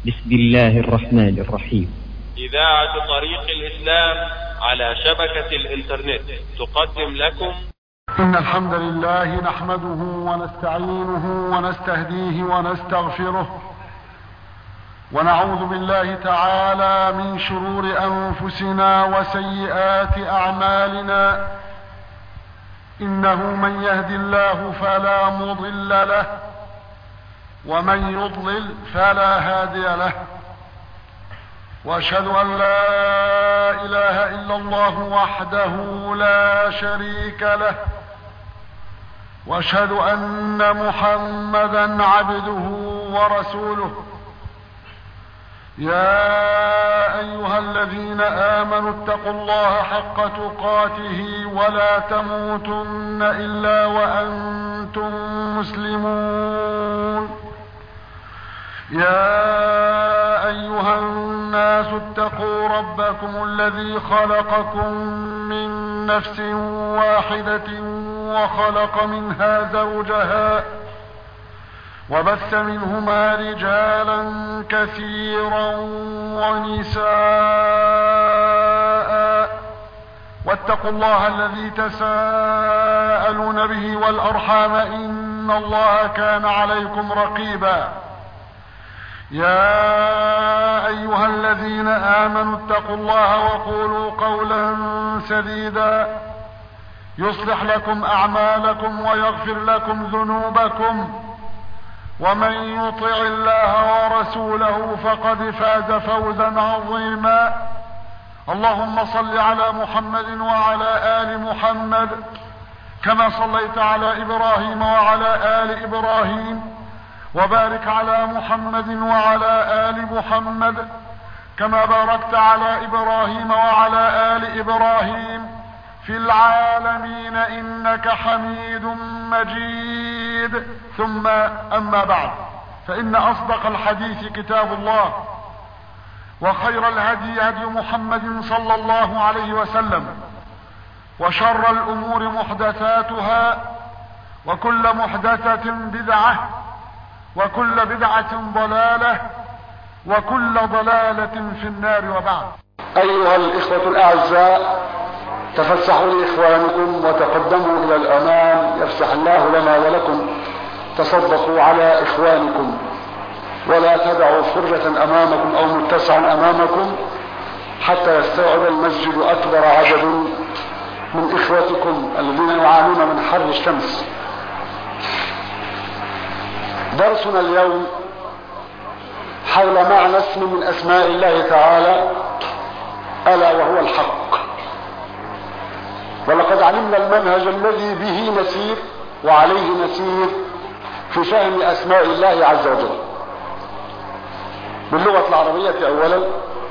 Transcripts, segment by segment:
بسم الله الرحمن الرحيم إذاعة طريق الإسلام على شبكة الإنترنت تقدم لكم إن الحمد لله نحمده ونستعينه ونستهديه ونستغفره ونعوذ بالله تعالى من شرور أنفسنا وسيئات أعمالنا إنه من يهد الله فلا مضل له ومن يضلل فلا هادي له واشهد ان لا اله الا الله وحده لا شريك له واشهد ان محمدا عبده ورسوله يا ايها الذين امنوا اتقوا الله حق تقاته ولا تموتن الا وانتم مسلمون يا ايها الناس اتقوا ربكم الذي خلقكم من نفس واحده وخلق منها زوجها وبث منهما رجالا كثيرا ونساء واتقوا الله الذي تساءلون به والارحام ان الله كان عليكم رقيبا يا ايها الذين امنوا اتقوا الله وقولوا قولا سديدا يصلح لكم اعمالكم ويغفر لكم ذنوبكم ومن يطع الله ورسوله فقد فاز فوزا عظيما اللهم صل على محمد وعلى ال محمد كما صليت على ابراهيم وعلى ال ابراهيم وبارك على محمد وعلى ال محمد كما باركت على ابراهيم وعلى ال ابراهيم في العالمين انك حميد مجيد ثم اما بعد فان اصدق الحديث كتاب الله وخير الهدي هدي محمد صلى الله عليه وسلم وشر الامور محدثاتها وكل محدثه بدعه وكل بدعه ضلاله وكل ضلاله في النار وبعد ايها الاخوه الاعزاء تفسحوا لاخوانكم وتقدموا الى الامام يفسح الله لنا ولكم تصدقوا على اخوانكم ولا تدعوا فرجة امامكم او متسعا امامكم حتى يستوعب المسجد اكبر عدد من اخوتكم الذين يعانون من حر الشمس درسنا اليوم حول معنى اسم من اسماء الله تعالى الا وهو الحق ولقد علمنا المنهج الذي به نسير وعليه نسير في فهم اسماء الله عز وجل باللغة العربية اولا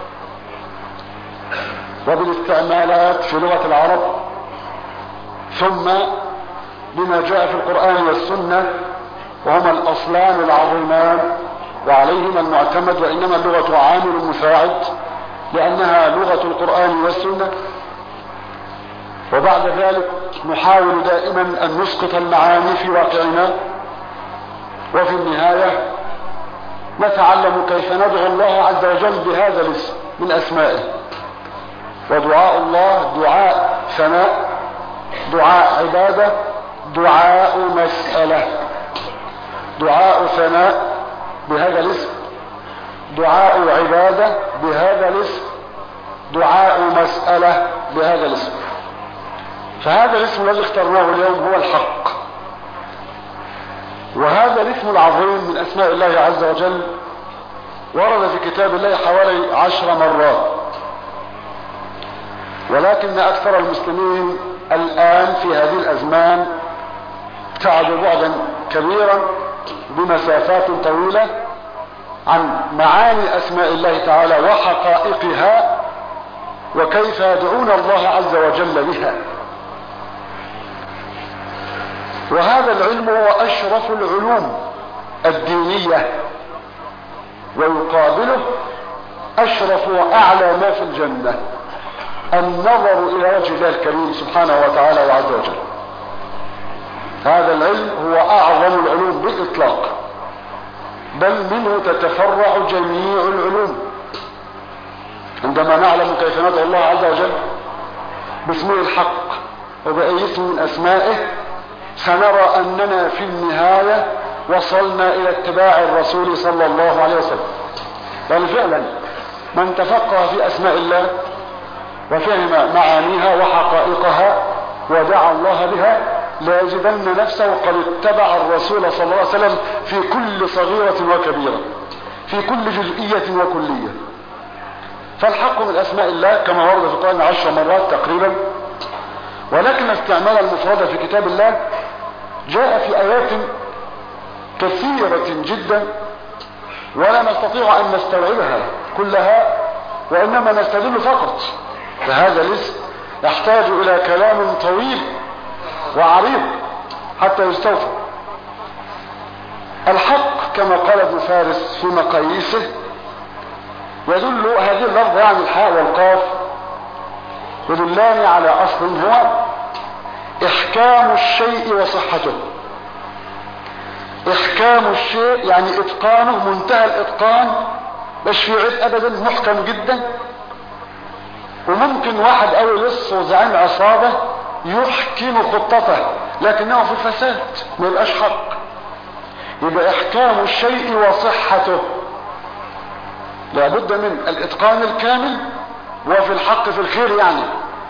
وبالاستعمالات في لغة العرب ثم بما جاء في القرآن والسنة وهما الاصلان العظيمان وعليهما المعتمد وانما اللغة عامل مساعد لانها لغة القرآن والسنة وبعد ذلك نحاول دائما ان نسقط المعاني في واقعنا وفي النهاية نتعلم كيف ندعو الله عز وجل بهذا الاسم من اسمائه ودعاء الله دعاء ثناء دعاء عبادة دعاء مسألة دعاء ثناء بهذا الاسم دعاء عبادة بهذا الاسم دعاء مسألة بهذا الاسم فهذا الاسم الذي اخترناه اليوم هو الحق وهذا الاسم العظيم من اسماء الله عز وجل ورد في كتاب الله حوالي عشر مرات ولكن اكثر المسلمين الان في هذه الازمان ابتعدوا بعدا كبيرا بمسافات طويلة عن معاني اسماء الله تعالى وحقائقها وكيف يدعون الله عز وجل بها وهذا العلم هو اشرف العلوم الدينية ويقابله اشرف واعلى ما في الجنة النظر الى وجه الله الكريم سبحانه وتعالى وعز وجل هذا العلم هو اعظم العلوم بالاطلاق بل منه تتفرع جميع العلوم عندما نعلم كيف ندعو الله عز وجل باسمه الحق وبأي اسم من أسمائه سنرى أننا في النهاية وصلنا إلى اتباع الرسول صلى الله عليه وسلم بل فعلا من تفقه في أسماء الله وفهم معانيها وحقائقها ودعا الله بها ليجدن نفسه قد اتبع الرسول صلى الله عليه وسلم في كل صغيرة وكبيرة في كل جزئية وكلية فالحق من أسماء الله كما ورد في القرآن عشر مرات تقريبا ولكن استعمال المفردة في كتاب الله جاء في آيات كثيرة جدا ولا نستطيع أن نستوعبها كلها وإنما نستدل فقط فهذا الاسم يحتاج إلى كلام طويل وعريض حتى يستوفى الحق كما قال ابن فارس في مقاييسه يدل هذه اللفظة يعني الحاء والقاف يدلان على أصل هو إحكام الشيء وصحته إحكام الشيء يعني إتقانه منتهى الإتقان مش في عيب أبدا محكم جدا وممكن واحد أو لص وزعيم عصابة يحكم خطته لكنه في فساد ما يبقاش حق يبقى إحكام الشيء وصحته لابد من الإتقان الكامل وفي الحق في الخير يعني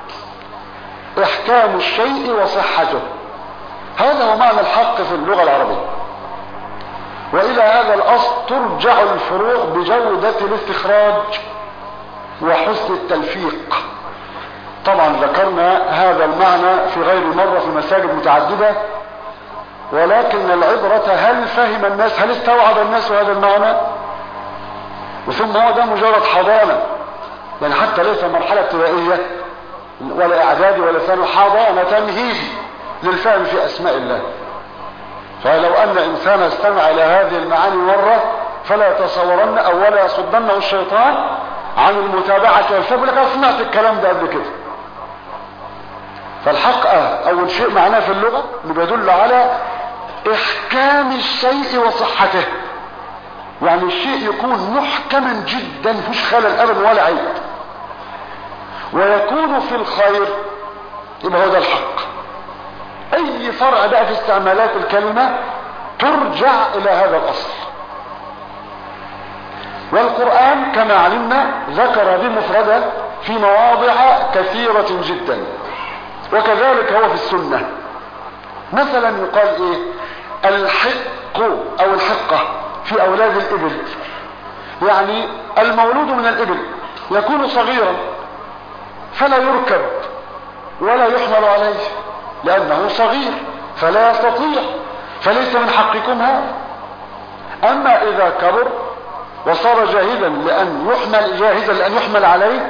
إحكام الشيء وصحته هذا هو معنى الحق في اللغة العربية وإلى هذا الأصل ترجع الفروع بجودة الاستخراج وحسن التلفيق طبعا ذكرنا هذا المعنى في غير مرة في مساجد متعددة ولكن العبرة هل فهم الناس هل استوعب الناس هذا المعنى وثم هو ده مجرد حضانة يعني حتى ليس مرحلة ابتدائية ولا اعدادي ولا ثانوي حضانة تمهيدي للفهم في اسماء الله فلو ان انسان استمع الى هذه المعاني مرة فلا يتصورن او ولا يصدنه الشيطان عن المتابعة والفهم لك سمعت الكلام ده قبل كده فالحق اول شيء معناه في اللغة اللي بيدل على احكام الشيء وصحته يعني الشيء يكون محكما جدا مفيش خلل ابدا ولا عيب ويكون في الخير يبقى هو ده الحق اي فرع بقى في استعمالات الكلمة ترجع الى هذا الاصل والقرآن كما علمنا ذكر بمفردة في مواضع كثيرة جدا وكذلك هو في السنة مثلا يقال ايه الحق او الحقة في اولاد الابل يعني المولود من الابل يكون صغيرا فلا يركب ولا يحمل عليه لانه صغير فلا يستطيع فليس من حقكم هذا اما اذا كبر وصار جاهزا لان يحمل جاهزا لان يحمل عليه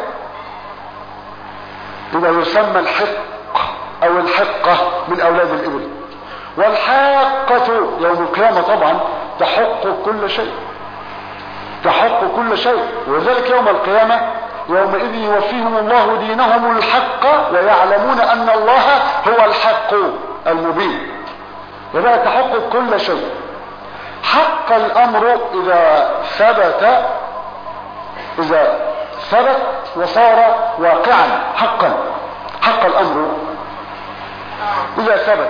إذا يسمى الحق او الحقة من اولاد الابل والحاقة يوم القيامة طبعا تحق كل شيء تحق كل شيء وذلك يوم القيامة يومئذ يوفيهم الله دينهم الحق ويعلمون ان الله هو الحق المبين ولا تحق كل شيء حق الامر اذا ثبت اذا ثبت وصار واقعا حقا حق الامر اذا ثبت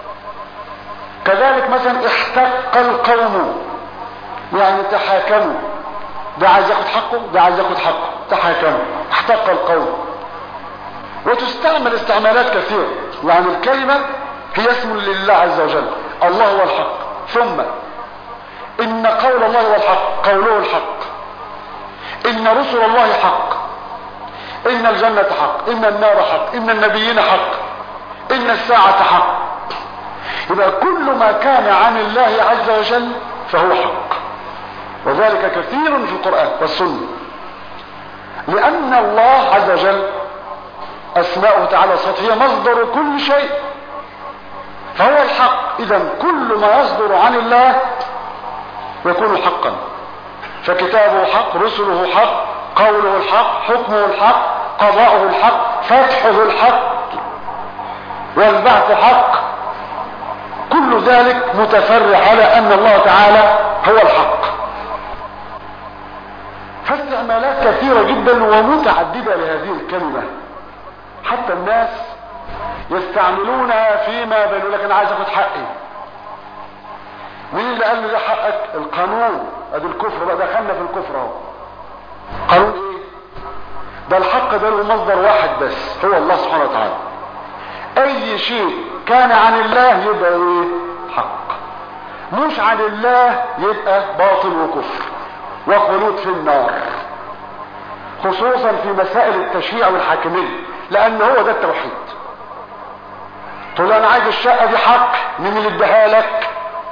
كذلك مثلا احتق القوم يعني تحاكموا ده عايز ياخد حقه ده عايز ياخد حقه تحاكموا احتق القوم وتستعمل استعمالات كثيرة يعني الكلمة هي اسم لله عز وجل الله هو الحق ثم ان قول الله هو الحق قوله الحق ان رسل الله حق ان الجنة حق ان النار حق ان النبيين حق ان الساعة حق يبقى كل ما كان عن الله عز وجل فهو حق وذلك كثير في القرآن والسنة لأن الله عز وجل أسماؤه تعالى صفات هي مصدر كل شيء فهو الحق إذا كل ما يصدر عن الله يكون حقا فكتابه حق رسله حق قوله الحق حكمه الحق قضاؤه الحق فتحه الحق والبعث حق كل ذلك متفرع على أن الله تعالى هو الحق فاستعمالات كثيرة جدا ومتعددة لهذه الكلمة حتى الناس يستعملونها فيما بينه لك انا عايز اخد حقي مين اللي قال لي ده حقك القانون ادي الكفر بقى دخلنا في الكفر اهو قانون ايه ده الحق ده له مصدر واحد بس هو الله سبحانه وتعالى اي شيء كان عن الله يبقى ايه حق مش عن الله يبقى باطل وكفر وخلود في النار خصوصا في مسائل التشريع والحاكمية لان هو ده التوحيد تقول انا عايز الشقة دي حق مين اللي اداها لك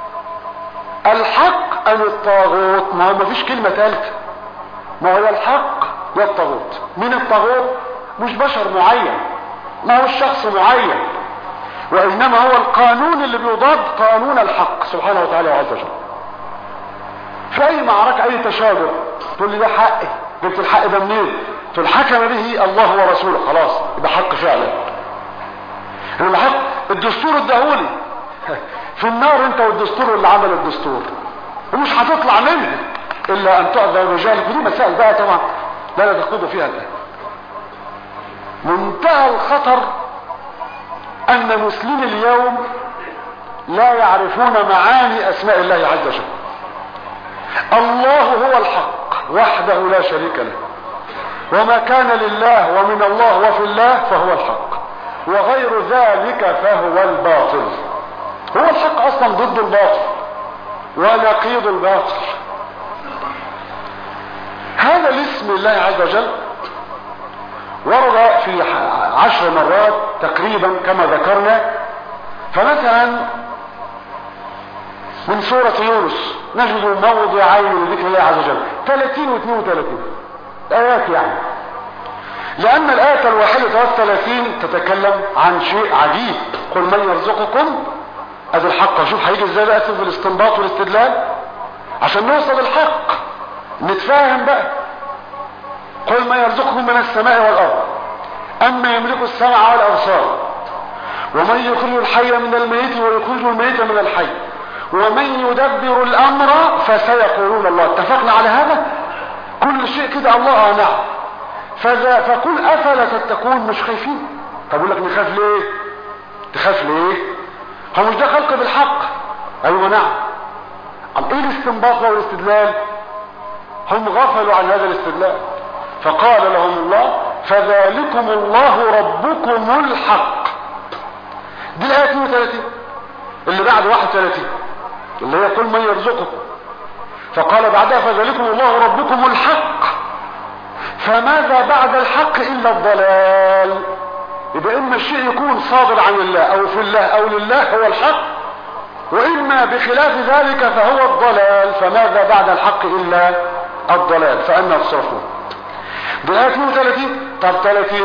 الحق ام الطاغوت ما هو مفيش كلمة ثالثة ما هو الحق يا الطاغوت مين الطاغوت مش بشر معين ما هو الشخص معين وانما هو القانون اللي بيضاد قانون الحق سبحانه وتعالى وعز وجل في اي معركة اي تشاجر تقول لي ده حقي جبت الحق ده منين تقول حكم به الله ورسوله خلاص يبقى حق فعلا يبقى حق الدستور اداهولي في النار انت والدستور اللي عمل الدستور ومش هتطلع منه الا ان تعذر رجالك ودي مسائل بقى طبعا لا نتخوض فيها الان منتهى الخطر ان مسلمي اليوم لا يعرفون معاني اسماء الله عز وجل الله هو الحق وحده لا شريك له وما كان لله ومن الله وفي الله فهو الحق وغير ذلك فهو الباطل هو الحق اصلا ضد الباطل ونقيض الباطل هذا الاسم الله عز وجل ورد في عشر مرات تقريبا كما ذكرنا فمثلا من سورة يونس نجد موضعين لذكر الله عز وجل 30 و 32 آيات يعني لأن الآية الواحدة والثلاثين تتكلم عن شيء عجيب قل من يرزقكم ادي الحق شوف هيجي ازاي بقى في الاستنباط والاستدلال عشان نوصل الحق نتفاهم بقى قل من يرزقكم من السماء والارض اما يملك السمع والابصار ومن يخرج الحي من الميت ويخرج الميت من الحي ومن يدبر الامر فسيقولون الله اتفقنا على هذا كل شيء كده الله اه نعم فذا فقل افلا تتقون مش خايفين طب اقول لك نخاف ليه تخاف ليه هو مش ده خلق بالحق ايوه نعم ايه الاستنباط والاستدلال هم غفلوا عن هذا الاستدلال فقال لهم الله فذلكم الله ربكم الحق دي الايه 32 اللي بعد 31 اللي هي كل من يرزقكم فقال بعدها فذلكم الله ربكم الحق فماذا بعد الحق الا الضلال يبقى اما الشيء يكون صادر عن الله او في الله او لله هو الحق واما بخلاف ذلك فهو الضلال فماذا بعد الحق الا الضلال فانا تصرفون بآية 32 طب 30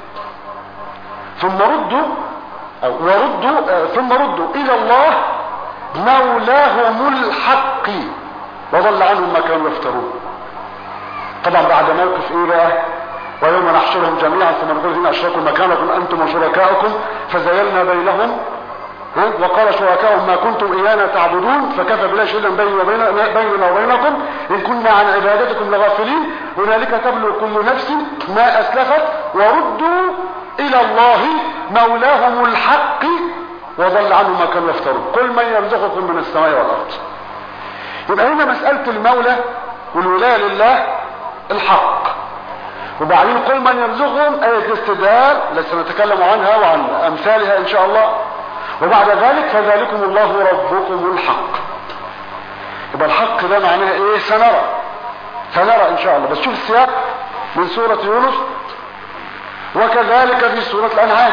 ثم ردوا أو وردوا ثم ردوا الى الله مولاهم الحق وضل عنهم ما كانوا يفترون طبعا بعد موقف ايه بقى ويوم نحشرهم جميعا ثم نقول الذين اشركوا مكانكم انتم وشركاؤكم فزيلنا بينهم وقال شركاؤهم ما كنتم ايانا تعبدون فكفى بالله شهيدا بيننا وبيننا وبينكم ان كنا عن عبادتكم لغافلين هنالك تبلو كل نفس ما اسلفت وردوا الى الله مولاهم الحق وضل عنهم ما كانوا يفترون قل من يرزقكم من السماء والارض يبقى هنا مساله المولى والولايه لله الحق وبعدين قل من يرزقهم آية استدلال لسنتكلم عنها وعن أمثالها إن شاء الله وبعد ذلك فذلكم الله ربكم الحق يبقى الحق ده معناها ايه سنرى سنرى ان شاء الله بس شوف السياق من سورة يونس وكذلك في سورة الانعام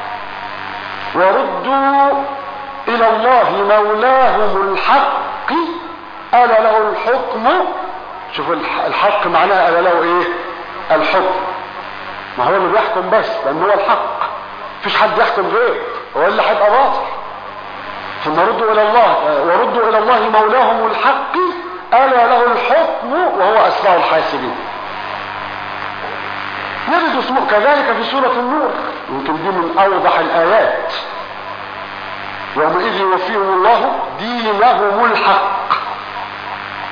وردوا الى الله مولاهم الحق الا له الحكم شوف الحق معناها الا له ايه الحكم ما هو اللي بيحكم بس لان هو الحق مفيش حد يحكم غيره هو اللي هيبقى باطل ثم ردوا الى الله وردوا الى الله مولاهم الحق الا له الحكم وهو اسرع الحاسبين نجد اسمه كذلك في سورة النور يمكن دي من اوضح الايات يومئذ يوفيهم الله دينهم الحق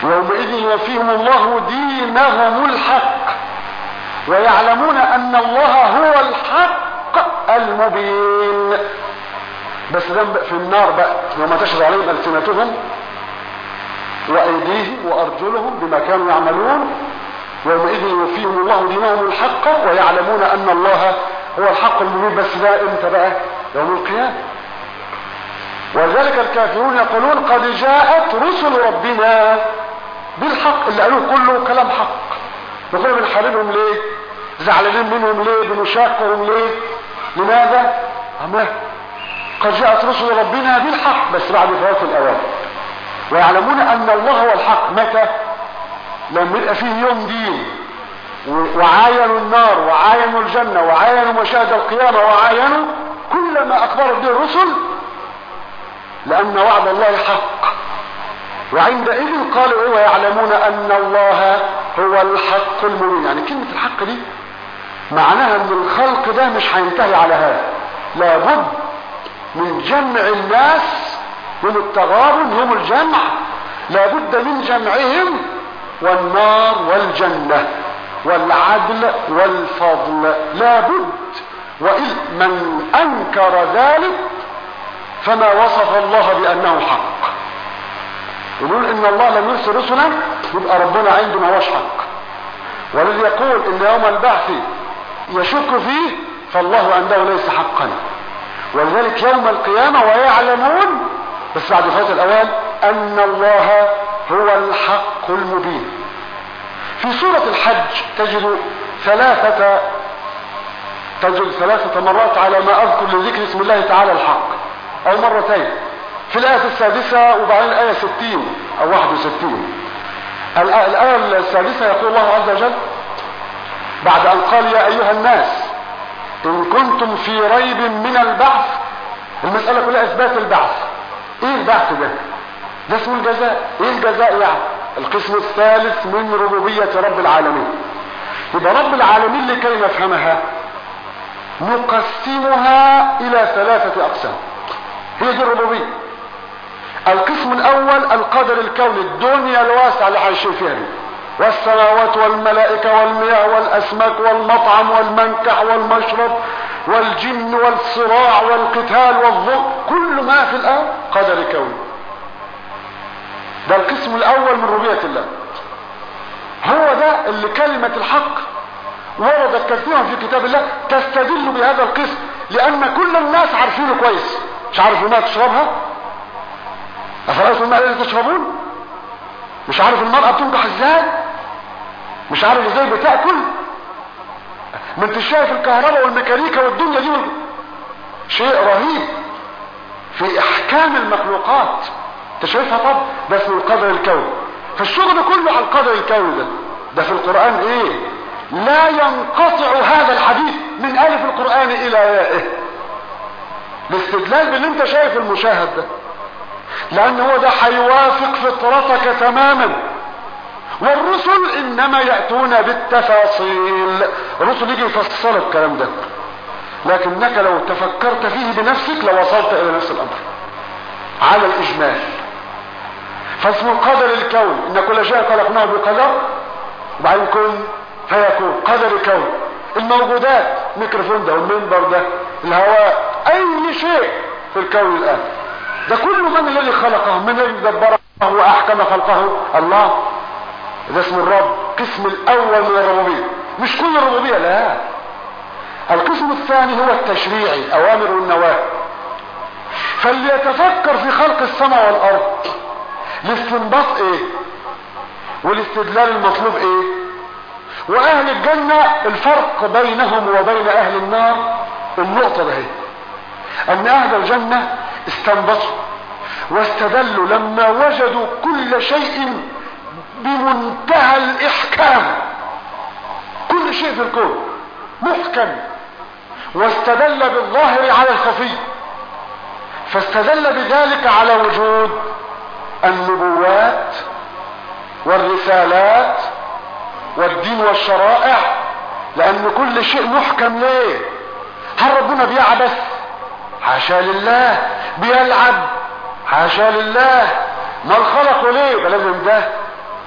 يومئذ يوفيهم الله دينهم الحق ويعلمون ان الله هو الحق المبين بس ده في النار بقى يوم تشهد عليهم السنتهم وايديهم وارجلهم بما كانوا يعملون يومئذ يوفيهم الله دينهم الحق ويعلمون ان الله هو الحق المبين بس ده امتى بقى يوم القيامه ولذلك الكافرون يقولون قد جاءت رسل ربنا بالحق اللي قالوه كله كلام حق نقول بنحاربهم ليه زعلانين منهم ليه بنشاقهم ليه لماذا أما قد جاءت رسل ربنا بالحق بس بعد فوات الاوان ويعلمون ان الله هو الحق متى لما يبقى فيه يوم دين وعاينوا النار وعاينوا الجنة وعاينوا مشاهد القيامة وعاينوا كل ما اخبرت به الرسل لان وعد الله حق وعندئذ قالوا ايه ويعلمون ان الله هو الحق المبين يعني كلمة الحق دي معناها ان الخلق ده مش هينتهي على هذا لابد من جمع الناس من التغابن هم الجمع لابد من جمعهم والنار والجنة والعدل والفضل لابد وإذ من أنكر ذلك فما وصف الله بأنه حق يقول إن الله لم يرسل رسلا يبقى ربنا عنده ما هوش حق والذي يقول إن يوم البعث يشك فيه فالله عنده ليس حقا ولذلك يوم القيامة ويعلمون بس بعد فوات الأوان أن الله هو الحق المبين في سورة الحج تجد ثلاثة تجد ثلاثة مرات على ما أذكر لذكر اسم الله تعالى الحق أو مرتين في الآية السادسة وبعدين الآية ستين أو واحد وستين الآية السادسة يقول الله عز وجل بعد أن قال يا أيها الناس إن كنتم في ريب من البعث المسألة كلها إثبات البعث إيه البعث ده؟ ده اسمه الجزاء إيه الجزاء يعني؟ القسم الثالث من ربوبية رب العالمين يبقى رب العالمين لكي نفهمها نقسمها إلى ثلاثة أقسام هي دي الربوبية القسم الأول القدر الكوني الدنيا الواسعة اللي عايشين فيها دي والسماوات والملائكة والمياه والأسماك والمطعم والمنكح والمشرب والجن والصراع والقتال والظلم كل ما في الآن قدر كوني ده القسم الأول من ربوبية الله هو ده اللي كلمة الحق وردت كثيرا في كتاب الله تستدل بهذا القسم لأن كل الناس عارفينه كويس مش عارف الماء تشربها أفرأيتم الماء الذي تشربون مش عارف المرأة بتنجح ازاي مش عارف ازاي بتاكل ما انت شايف الكهرباء والميكانيكا والدنيا دي شيء رهيب في احكام المخلوقات انت شايفها طب ده اسمه القدر الكوني فالشغل كله على القدر الكوني ده ده في القرآن ايه لا ينقطع هذا الحديث من الف القرآن الى يائه الاستدلال باللي انت شايف المشاهد ده لان هو ده هيوافق فطرتك تماما والرسل انما يأتون بالتفاصيل الرسل يجي يفصل الكلام ده لكنك لو تفكرت فيه بنفسك لوصلت الى نفس الامر على الاجمال فاسم القدر الكون ان كل شيء خلقناه بقدر وبعدين كن فيكون قدر الكون الموجودات الميكروفون ده والمنبر ده الهواء اي شيء في الكون الان ده كل من الذي خلقه من الذي دبره واحكم خلقه الله ده اسم الرب قسم الاول من الربوبيه مش كل الربوبيه لا القسم الثاني هو التشريعي الاوامر والنواهي فليتفكر في خلق السماء والارض الاستنباط ايه والاستدلال المطلوب ايه واهل الجنة الفرق بينهم وبين اهل النار النقطة ده ان اهل الجنة استنبطوا واستدلوا لما وجدوا كل شيء بمنتهى الاحكام كل شيء في الكون محكم واستدل بالظاهر على الخفي فاستدل بذلك على وجود النبوات والرسالات والدين والشرائع لان كل شيء محكم ليه هل ربنا بيعبث حاشا لله بيلعب حاشا لله ما الخلق ليه لازم ده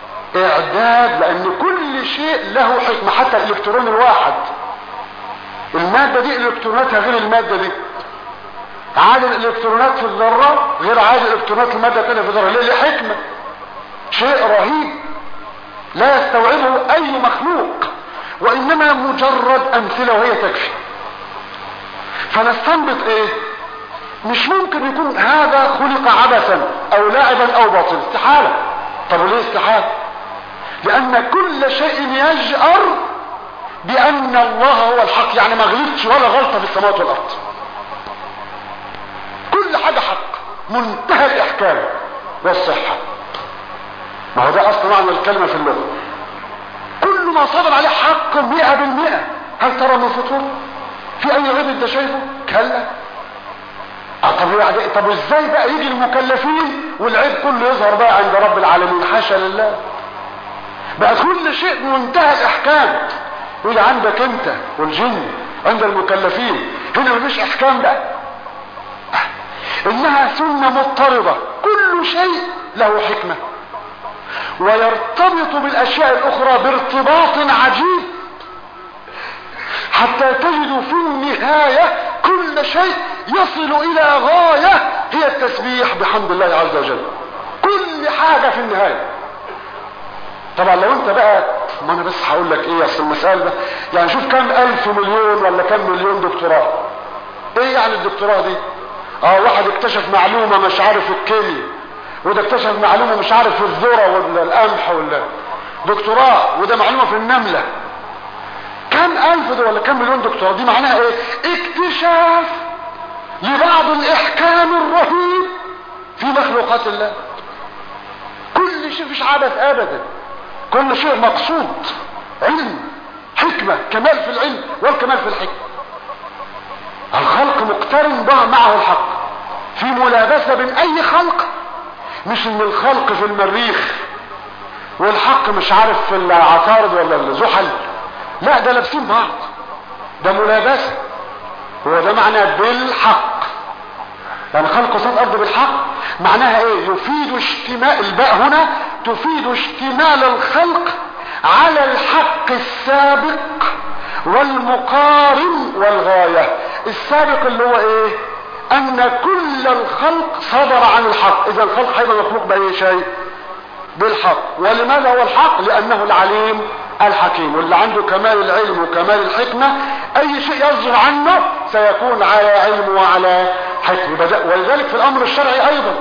اعداد لان كل شيء له حكمة حتى الالكترون الواحد المادة دي الكتروناتها غير المادة دي عدد الالكترونات في الذرة غير عدد الالكترونات المادة الثانية في الذرة ليه ليه حكمة شيء رهيب لا يستوعبه اي مخلوق وانما مجرد امثلة وهي تكفي فنستنبط ايه مش ممكن يكون هذا خلق عبثا او لاعبا او باطل استحالة طب وليه استحالة لان كل شيء يجأر بان الله هو الحق يعني ما غلطش ولا غلطة في السماوات والارض كل حاجة حق منتهى الاحكام والصحة ما هو ده اصل معنى الكلمة في اللغة كل ما صدر عليه حق مئة بالمئة هل ترى من فطور في اي غيب انت شايفه كلا طب يعني طب ازاي بقى يجي المكلفين والعيب كله يظهر بقى عند رب العالمين حاشا لله بقى كل شيء بمنتهى الاحكام يجي عندك انت والجن عند المكلفين هنا مفيش احكام بقى انها سنة مضطردة كل شيء له حكمة ويرتبط بالاشياء الاخرى بارتباط عجيب حتى تجد في النهاية كل شيء يصل الى غاية هي التسبيح بحمد الله عز وجل كل حاجة في النهاية طبعا لو انت بقى ما انا بس هقول لك ايه اصل المسألة ده يعني شوف كم الف مليون ولا كم مليون دكتوراه ايه يعني الدكتوراه دي اه واحد اكتشف معلومة مش عارف الكيمياء وده اكتشف معلومة مش عارف في الذرة ولا القمح ولا دكتوراه وده معلومة في النملة كم الف ده ولا كم مليون دكتوراه دي معناها ايه اكتشاف لبعض الاحكام الرهيب في مخلوقات الله كل شيء مش عبث ابدا كل شيء مقصود علم حكمة كمال في العلم والكمال في الحكمة الخلق مقترن بها معه الحق في ملابسة بين اي خلق مش ان الخلق في المريخ والحق مش عارف في العطارد ولا الزحل لا ده لابسين بعض ده ملابسة هو ده معنى بالحق يعني خلق صوت الارض بالحق معناها ايه يفيد اشتمال الباء هنا تفيد اشتمال الخلق على الحق السابق والمقارن والغاية السابق اللي هو ايه ان كل الخلق صدر عن الحق اذا الخلق هيبقى مخلوق باي شيء بالحق ولماذا هو الحق لانه العليم الحكيم واللي عنده كمال العلم وكمال الحكمة اي شيء يصدر عنه سيكون على علم وعلى حكم ولذلك في الامر الشرعي ايضا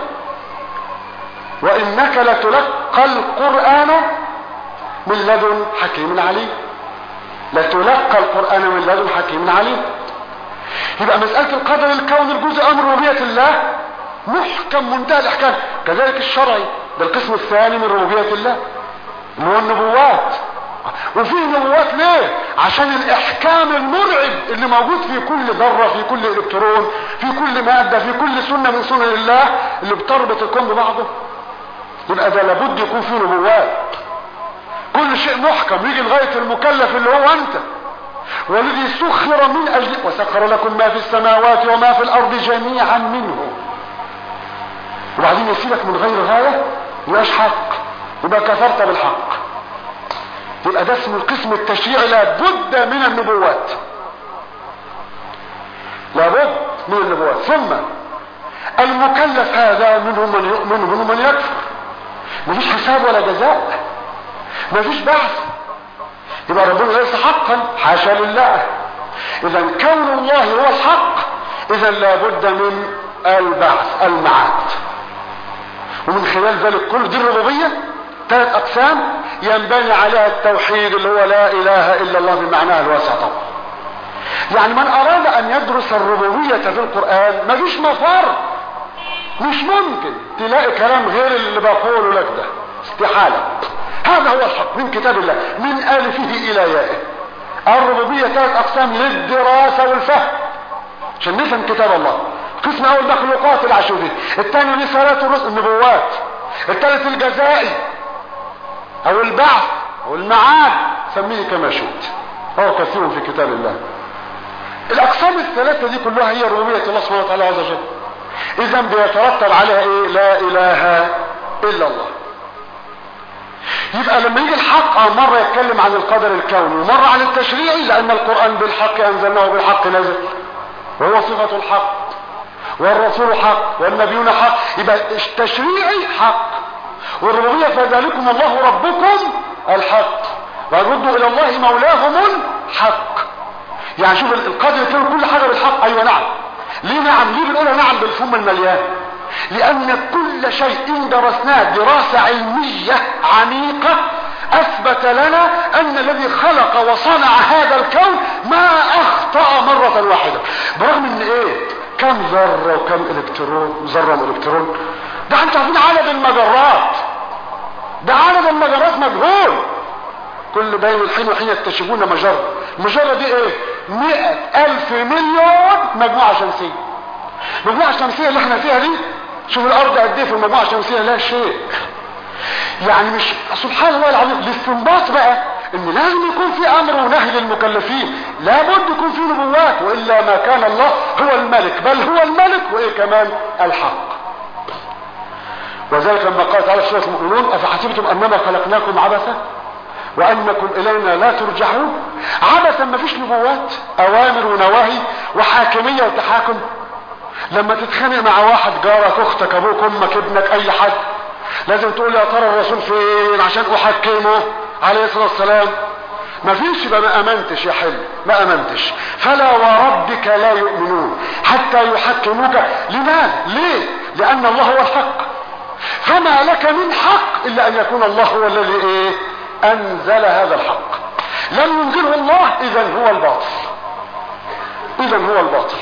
وانك لتلقى القرآن من لدن حكيم عليم لتلقى القرآن من لدن حكيم عليم يبقى مسألة القدر الكون الجزء امر ربوبية الله محكم منتهى الاحكام كذلك الشرعي ده القسم الثاني من ربوبية الله اللي هو النبوات وفيه نبوات ليه عشان الاحكام المرعب اللي موجود في كل ذرة في كل الكترون في كل مادة في كل سنة من سنن الله اللي بتربط الكون ببعضه يبقى ده لابد يكون فيه نبوات كل شيء محكم يجي لغاية المكلف اللي هو انت والذي سخر من اجل وسخر لكم ما في السماوات وما في الارض جميعا منه وبعدين يسيبك من غير غاية يبقاش حق يبقى كفرت بالحق يبقى ده اسمه القسم التشريعي لابد من النبوات لابد من النبوات ثم المكلف هذا منهم من يؤمن ومنهم من يكفر مفيش حساب ولا جزاء مفيش بحث يبقى ربنا ليس حقا حاشا لله اذا كون الله هو الحق اذا لابد من البعث المعاد ومن خلال ذلك كل دي الربوبيه ثلاث اقسام ينبني عليها التوحيد اللي هو لا اله الا الله بمعناها الواسع طبعا يعني من اراد ان يدرس الربوبية في القرآن مفيش مفر مش ممكن تلاقي كلام غير اللي بقوله لك ده استحالة هذا هو الحق من كتاب الله من الفه الى يائه الربوبية ثلاث اقسام للدراسة والفهم عشان نفهم كتاب الله قسم اول مخلوقات العشورية الثاني رسالات الرسل النبوات الثالث الجزائي او البعث او المعاد سميه كما شئت هو كثير في كتاب الله الاقسام الثلاثة دي كلها هي ربوبية الله سبحانه وتعالى عز وجل اذا بيترتب عليها ايه لا اله الا الله يبقى لما يجي الحق اه مرة يتكلم عن القدر الكوني ومرة عن التشريعي لان القرآن بالحق انزلناه بالحق نزل وهو صفة الحق والرسول حق والنبيون حق يبقى التشريعي حق والربوبية فذلكم الله ربكم الحق وردوا الى الله مولاهم الحق يعني شوف القدر الكوني كل حاجة بالحق ايوه نعم ليه نعم ليه بنقولها نعم بالفم المليان لان كل شيء درسناه دراسة علمية عميقة اثبت لنا ان الذي خلق وصنع هذا الكون ما اخطأ مرة واحدة برغم ان ايه كم ذرة وكم الكترون ذرة والكترون ده انتوا عارفين عدد المجرات ده عدد المجرات مجهول كل بين الحين وحين يكتشفون مجرة المجرة دي ايه مئة الف مليون مجموعة شمسية المجموعة الشمسية اللي احنا فيها دي شوف الارض قد ايه في المجموعة الشمسية لا شيء يعني مش سبحان الله العظيم الاستنباط بقى ان لازم يكون في امر ونهي للمكلفين لابد يكون في نبوات والا ما كان الله هو الملك بل هو الملك وايه كمان الحق وذلك لما قال تعالى في سوره المؤمنون افحسبتم انما خلقناكم عبثا وانكم الينا لا ترجعون عبثا ما فيش نبوات اوامر ونواهي وحاكميه وتحاكم لما تتخانق مع واحد جارك اختك ابوك امك ابنك اي حد لازم تقول يا ترى الرسول فين عشان احكمه عليه الصلاه والسلام ما فيش يبقى ما امنتش يا حلو ما امنتش فلا وربك لا يؤمنون حتى يحكموك لماذا ليه لان الله هو الحق فما لك من حق الا ان يكون الله هو الذي ايه انزل هذا الحق لم ينزله الله اذا هو الباطل اذا هو الباطل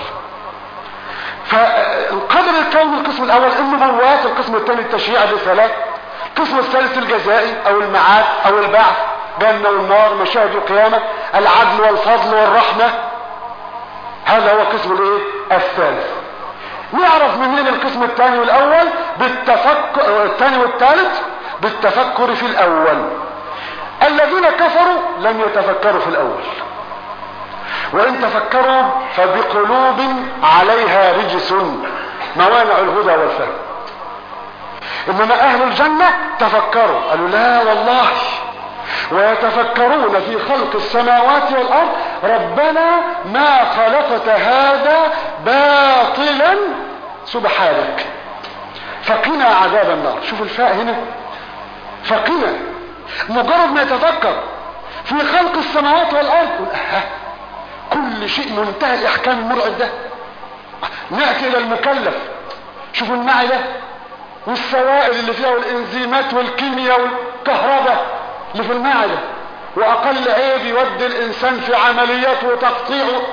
فالقدر الكوني القسم الاول النبوات القسم الثاني التشريع بالثلاث القسم الثالث الجزائي او المعاد او البعث جنة والنار مشاهد القيامة العدل والفضل والرحمة هذا هو القسم الايه الثالث نعرف منين القسم الثاني والاول بالتفكر الثاني والثالث بالتفكر في الاول الذين كفروا لم يتفكروا في الاول وان تفكروا فبقلوب عليها رجس موانع الهدى والفهم انما اهل الجنة تفكروا قالوا لا والله ويتفكرون في خلق السماوات والارض ربنا ما خلقت هذا باطلا سبحانك فقنا عذاب النار شوف الفاء هنا فقنا مجرد ما يتفكر في خلق السماوات والارض أه. كل شيء منتهى الاحكام المرعب ده ناتي الى المكلف شوفوا المعده والسوائل اللي فيها والانزيمات والكيمياء والكهرباء اللي في المعده واقل عيب يودي الانسان في عمليات وتقطيعه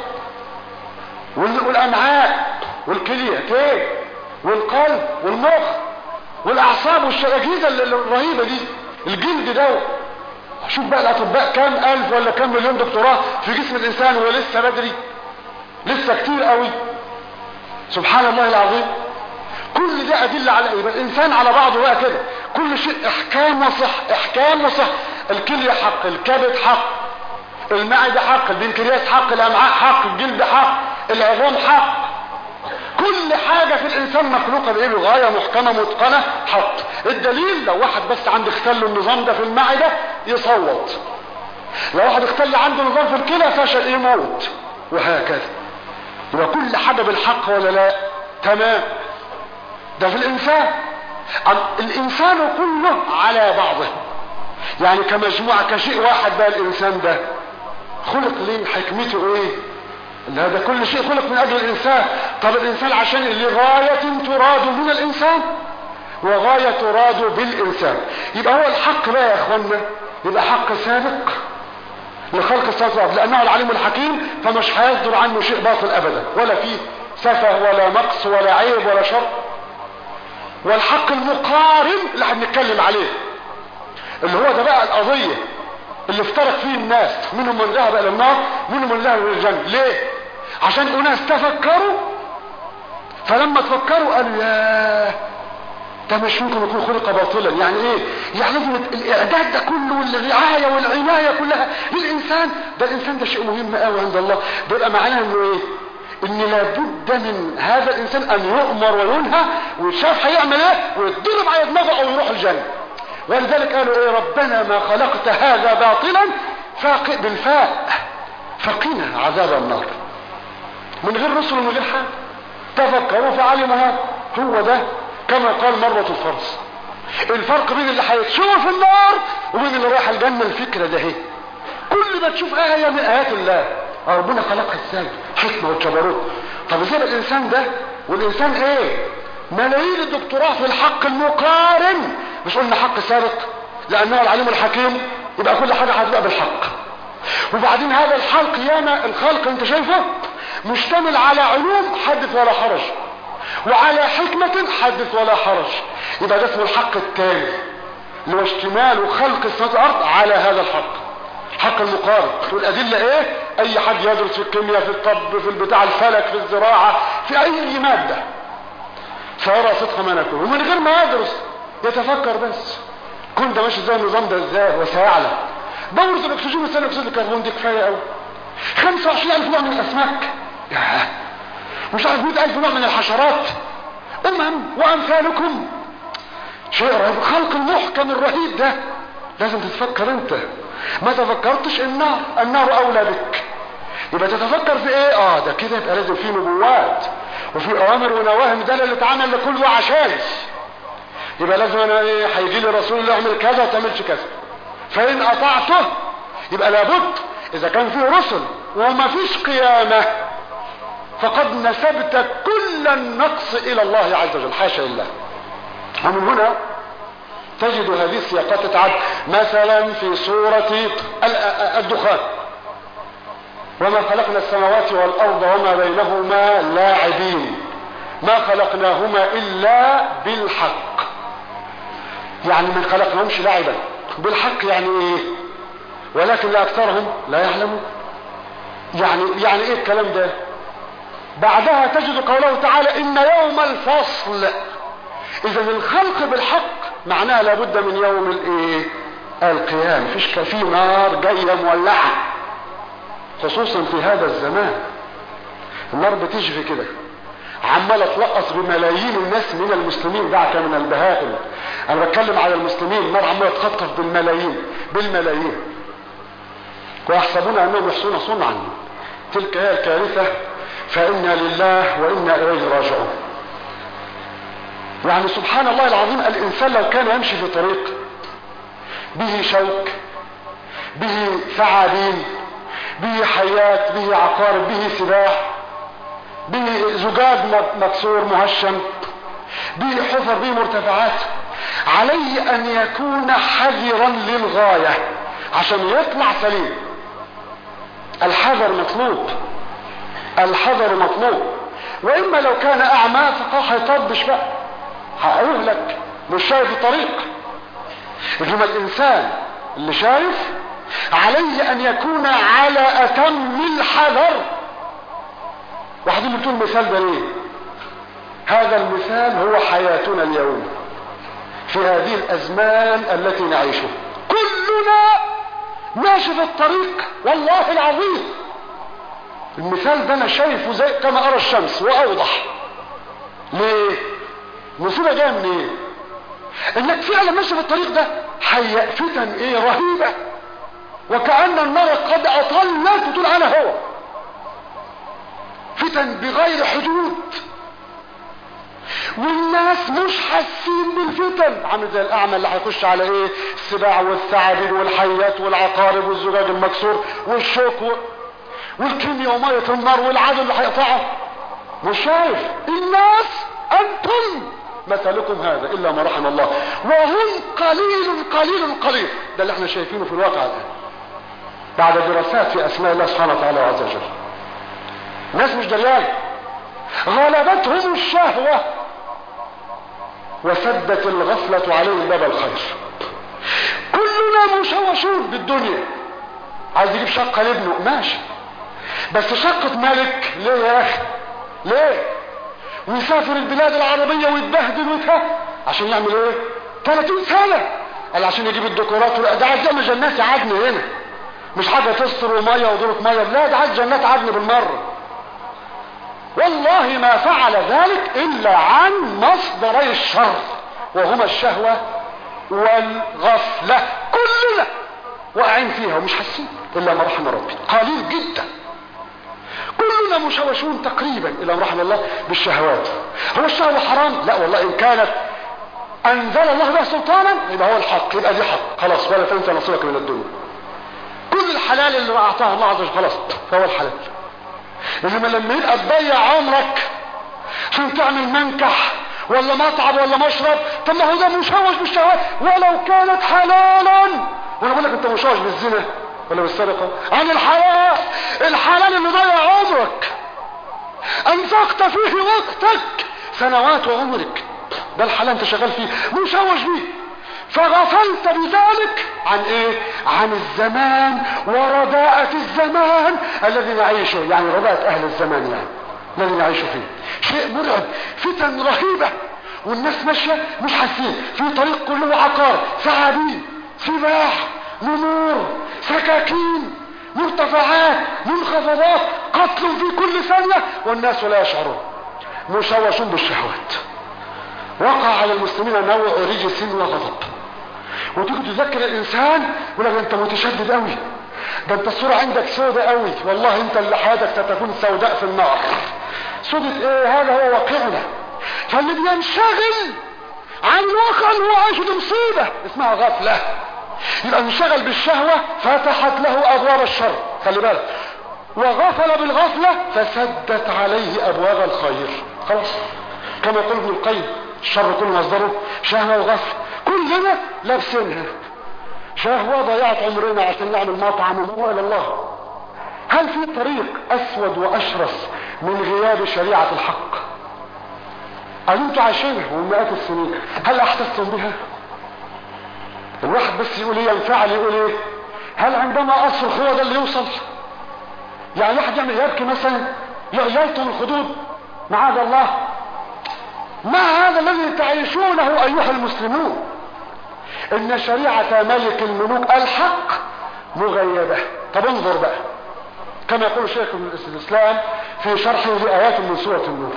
والامعاء والكليتين والقلب والمخ والاعصاب والشراجيزه الرهيبه دي الجلد ده شوف بقى الاطباء كام الف ولا كام مليون دكتوراه في جسم الانسان ولسه بدري لسه كتير قوي سبحان الله العظيم كل ده ادله على ايه الانسان على بعضه بقى كده كل شيء احكام وصح احكام وصح الكليه حق الكبد حق المعده حق البنكرياس حق الامعاء حق الجلد حق العظام حق كل حاجه في الانسان مخلوقه بايه بغايه محكمه متقنه حق الدليل لو واحد بس عنده اختل النظام ده في المعده يصوت لو واحد اختل عنده نظام في الكلى فشل يموت وهكذا يبقى كل حاجه بالحق ولا لا تمام ده في الانسان الانسان كله على بعضه يعني كمجموعة كشيء واحد بقى الانسان ده خلق ليه حكمته ايه هذا كل شيء خلق من اجل الانسان طب الانسان عشان لغاية تراد من الانسان وغاية تراد بالانسان يبقى هو الحق بقى يا اخوانا يبقى حق سابق لخلق السماوات والارض لانه العليم الحكيم فمش هيصدر عنه شيء باطل ابدا ولا فيه سفه ولا نقص ولا عيب ولا شر والحق المقارن اللي احنا بنتكلم عليه اللي هو ده بقى القضية اللي افترق فيه الناس منهم من ذهب الى النار منهم من ذهب الى الجنة ليه عشان اناس تفكروا فلما تفكروا قالوا ياه ده مش ممكن يكون خلق باطلا يعني ايه يعني لازم الاعداد ده كله والرعاية والعناية كلها للانسان ده الانسان ده شيء مهم قوي عند الله بيبقى معناه انه ايه ان لابد من هذا الانسان ان يؤمر وينهى ويشاف هيعمل ايه ويتضرب على دماغه او يروح الجنة ولذلك قالوا ايه ربنا ما خلقت هذا باطلا فاق بالفاء فقنا عذاب النار من غير رسل ومن غير حاجه تفكروا فعلموا هذا هو ده كما قال مرة الفرس الفرق بين اللي هيتشوف النار وبين اللي رايح الجنة الفكرة ده اهي كل ما تشوف آية من آيات الله ربنا خلقها ازاي حكمة وجبروت طب ازاي الانسان ده والانسان ايه ملايين الدكتوراه في الحق المقارن مش قلنا حق سابق لانه العليم الحكيم يبقى كل حاجة هتبقى بالحق وبعدين هذا الحلق ياما الخلق انت شايفه مشتمل على علوم حدث ولا حرج وعلى حكمة حدث ولا حرج يبقى ده اسمه الحق التام اللي هو اشتمال خلق السماوات والارض على هذا الحق حق المقارن والادله ايه اي حد يدرس في الكيمياء في الطب في البتاع الفلك في الزراعه في اي ماده سيرى صدق ما نكون ومن غير ما يدرس يتفكر بس كون ده ماشي ازاي النظام ده ازاي وسيعلم دورة الاكسجين وثاني اكسيد الكربون دي كفايه قوي 25000 نوع من الاسماك ياه مش عارف 100000 نوع من الحشرات امم وامثالكم شيء رهيب خلق المحكم الرهيب ده لازم تتفكر انت ما تفكرتش النار النار اولى بك يبقى تتفكر في ايه اه ده كده يبقى لازم في نبوات وفي اوامر ونواهي ده اللي اتعمل لكل عشان يبقى لازم انا ايه هيجي لي رسول الله اعمل كذا وما تعملش كذا فان اطعته يبقى لابد اذا كان فيه رسل وما فيش قيامه فقد نسبت كل النقص الى الله عز وجل حاشا لله ومن هنا تجد هذه السياقات تتعد مثلا في سورة الدخان وما خلقنا السماوات والأرض وما بينهما لاعبين ما خلقناهما إلا بالحق يعني ما خلقناهمش لعبا بالحق يعني ايه ولكن لأكثرهم لا يعلمون يعني يعني ايه الكلام ده بعدها تجد قوله تعالى ان يوم الفصل اذا الخلق بالحق معناها لابد من يوم الايه القيام فيش في نار جايه مولعه خصوصا في هذا الزمان النار بتشفي كده عماله تلقص بملايين الناس من المسلمين دعك من البهائم انا بتكلم على المسلمين النار عماله تخطف بالملايين بالملايين ويحسبون انهم يحسنون صنعا تلك هي الكارثه فانا لله وانا اليه راجعون يعني سبحان الله العظيم الانسان لو كان يمشي في طريق به شوك به ثعابين به حيات به عقارب به سباح به زجاج مكسور مهشم به حفر به مرتفعات عليه ان يكون حذرا للغاية عشان يطلع سليم الحذر مطلوب الحذر مطلوب واما لو كان اعمى فقال هيطبش بقى هيهلك مش شايف الطريق انما الانسان اللي شايف عليه ان يكون على اتم الحذر واحد اللي بتقول المثال ده ليه هذا المثال هو حياتنا اليوم في هذه الازمان التي نعيشها كلنا ماشي في الطريق والله العظيم المثال ده انا شايفه زي كما ارى الشمس واوضح ليه مصيبه جايه منين إيه؟ انك فعلا ماشي في الطريق ده حي فتن ايه رهيبه وكأن النار قد اطلت وتقول انا هو فتن بغير حدود والناس مش حاسين بالفتن عامل زي الاعمى اللي هيخش على ايه السباع والثعابين والحيات والعقارب والزجاج المكسور والشوك و... والكيمياء وميه النار والعدل اللي هيقطعه مش شايف الناس انتم مثلكم هذا الا ما رحم الله وهم قليل قليل قليل ده اللي احنا شايفينه في الواقع الان بعد دراسات في اسماء الله سبحانه وتعالى عز وجل ناس مش دريان غلبتهم الشهوة وسدت الغفلة عليهم باب الخير كلنا مشوشون بالدنيا عايز يجيب شقة لابنه ماشي بس شقة ملك ليه يا اخي ليه ويسافر البلاد العربية ويتبهدل ويتها عشان يعمل ايه 30 سنة قال عشان يجيب الديكورات ده عايز يعمل جنات عدن هنا مش حاجة تستر ومية ودورة مية لا ده عايز جنات عدن بالمرة والله ما فعل ذلك الا عن مصدري الشر وهما الشهوة والغفلة كلنا واقعين فيها ومش حاسين الا ما رحم ربي قليل جدا كلنا مشوشون تقريبا الى ما رحم الله بالشهوات هو الشهوة حرام لا والله ان كانت انزل الله بها سلطانا يبقى هو الحق يبقى دي حق خلاص ولا تنسى نصيبك من الدنيا كل الحلال اللي اعطاه الله عز وجل خلاص فهو الحلال انما لما يبقى تضيع عمرك عشان تعمل منكح ولا مطعم ولا مشرب طب ما هو ده مشوش بالشهوات ولو كانت حلالا وانا بقول لك انت مشوش بالزنا ولا بالسرقه عن الحلال الحلال اللي ضيع عمرك انفقت فيه وقتك سنوات عمرك ده الحلال انت شغال فيه مشوش بيه فغفلت بذلك عن ايه عن الزمان ورداءة الزمان الذي نعيشه يعني رداءة اهل الزمان يعني الذي نعيش فيه شيء مرعب فتن رهيبة والناس ماشية مش حاسين في طريق كله عقار ثعابين سباح نمور سكاكين مرتفعات منخفضات قتل في كل ثانية والناس لا يشعرون مشوشون بالشهوات وقع على المسلمين نوع رجس وغضب وتيجي تذكر الانسان يقول لك انت متشدد قوي ده انت الصورة عندك سوداء قوي والله انت اللي حياتك ستكون سوداء في النار سودة ايه هذا هو واقعنا فاللي بينشغل عن الواقع اللي هو عايشه دي مصيبة اسمها غفلة يبقى انشغل بالشهوة فتحت له ابواب الشر خلي بالك وغفل بالغفلة فسدت عليه ابواب الخير خلاص كما يقول ابن القيم الشر كل مصدره شهوة وغفل كلنا لابسينها شهوة ضيعت عمرنا عشان نعمل مطعم وهو الى الله هل في طريق اسود واشرس من غياب شريعة الحق هل انتوا عايشينها من مئات السنين هل احسستم بها الواحد بس يقول ايه ينفعل يقول ايه هل عندما اصرخ هو ده اللي يوصل يعني واحد يعمل يبكي مثلا يلطم الخدود معاذ الله ما هذا الذي تعيشونه ايها المسلمون ان شريعة ملك الملوك الحق مغيبة طب انظر بقى كما يقول شيخ الاسلام في شرحه لآيات من سورة النور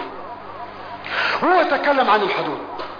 هو يتكلم عن الحدود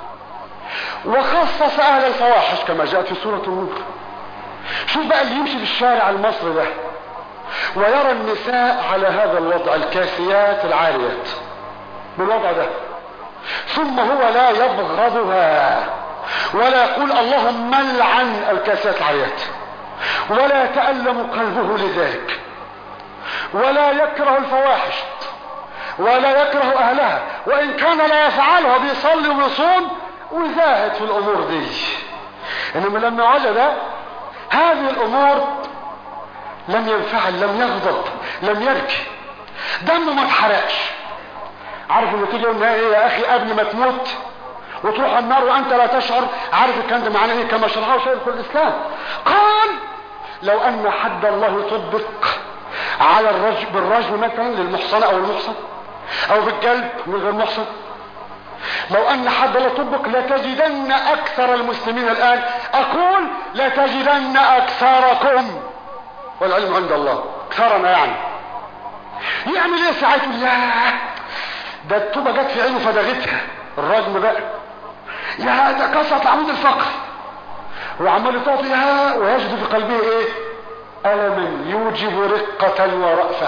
وخصص اهل الفواحش كما جاءت في سورة النور شوف بقى اللي يمشي في الشارع المصري ده ويرى النساء على هذا الوضع الكاسيات العاريات بالوضع ده ثم هو لا يبغضها ولا يقول اللهم لعن الكاسيات العاريات ولا يتألم قلبه لذلك ولا يكره الفواحش ولا يكره اهلها وان كان لا يفعلها بيصلي ويصوم وزاهد في الامور دي انما لما وجد هذه الامور لم ينفعل لم يغضب لم يبكي دمه ما اتحرقش عارف اللي تيجي يقول ايه يا اخي قبل ما تموت وتروح النار وانت لا تشعر عارف الكلام ده معناه ايه كما شرحه شيخ الاسلام قال لو ان حد الله يطبق على الرجل بالرجل مثلا للمحصنة او المحصن او بالجلب من غير محصن لو ان حد لا يطبق لتجدن اكثر المسلمين الان اقول لتجدن اكثركم والعلم عند الله اكثرنا يعني يعمل ايه ساعته يا ده الطوبة جت في عينه فدغتها الرجم بقى يا ده كسرت عمود الفقر وعمال يطاط يا ويجد في قلبه ايه ألما يوجب رقة ورأفة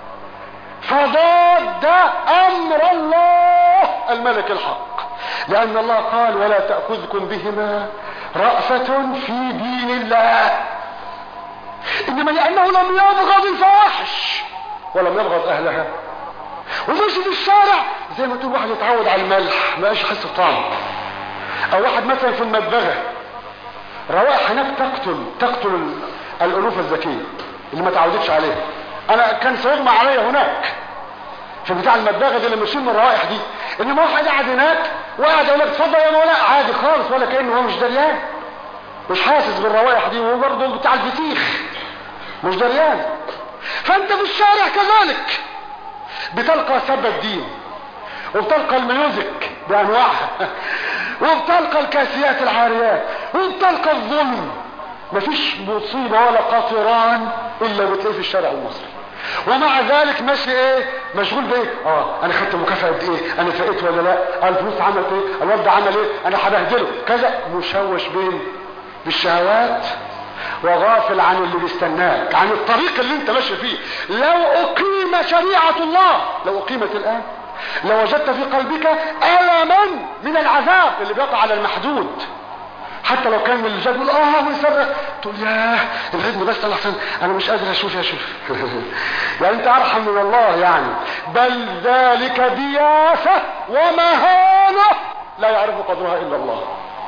فضاد أمر الله الملك الحق لأن الله قال ولا تأخذكم بهما رأفة في دين الله إنما لأنه لم يبغض الفواحش ولم يبغض أهلها وماشي في الشارع زي ما تقول واحد يتعود على الملح ما يحس بطعم أو واحد مثلا في المدبغة روائح هناك تقتل تقتل الالوف الذكيه اللي ما تعودتش عليها انا كان سيغمى عليا هناك في بتاع المدبغه دي اللي ماشيين من الروائح دي انما واحد قاعد هناك وقاعد يقول لك اتفضل يا مولانا عادي خالص ولا كانه هو مش دريان مش حاسس بالروائح دي وهو برضه بتاع الفتيخ مش دريان فانت في الشارع كذلك بتلقى سب الدين وبتلقى الميوزك بانواعها وبتلقى الكاسيات العاريات وبتلقى الظلم مفيش مصيبة ولا قطران الا بتلاقيه في الشارع المصري ومع ذلك ماشي ايه مشغول بايه اه انا خدت مكافاه قد ايه انا فقيت ولا لا الفلوس عملت ايه الواد ده عمل ايه انا هبهدله كذا مشوش بين بالشهوات وغافل عن اللي بيستناك عن الطريق اللي انت ماشي فيه لو اقيم شريعه الله لو اقيمت الان لوجدت في قلبك الما من العذاب اللي بيقع على المحدود حتى لو كان من الرجال يقول اه ويصرخ تقول ياه ابعدني بس انا احسن انا مش قادر اشوف يا شوف يعني انت ارحم من الله يعني بل ذلك دياسه ومهانه لا يعرف قدرها الا الله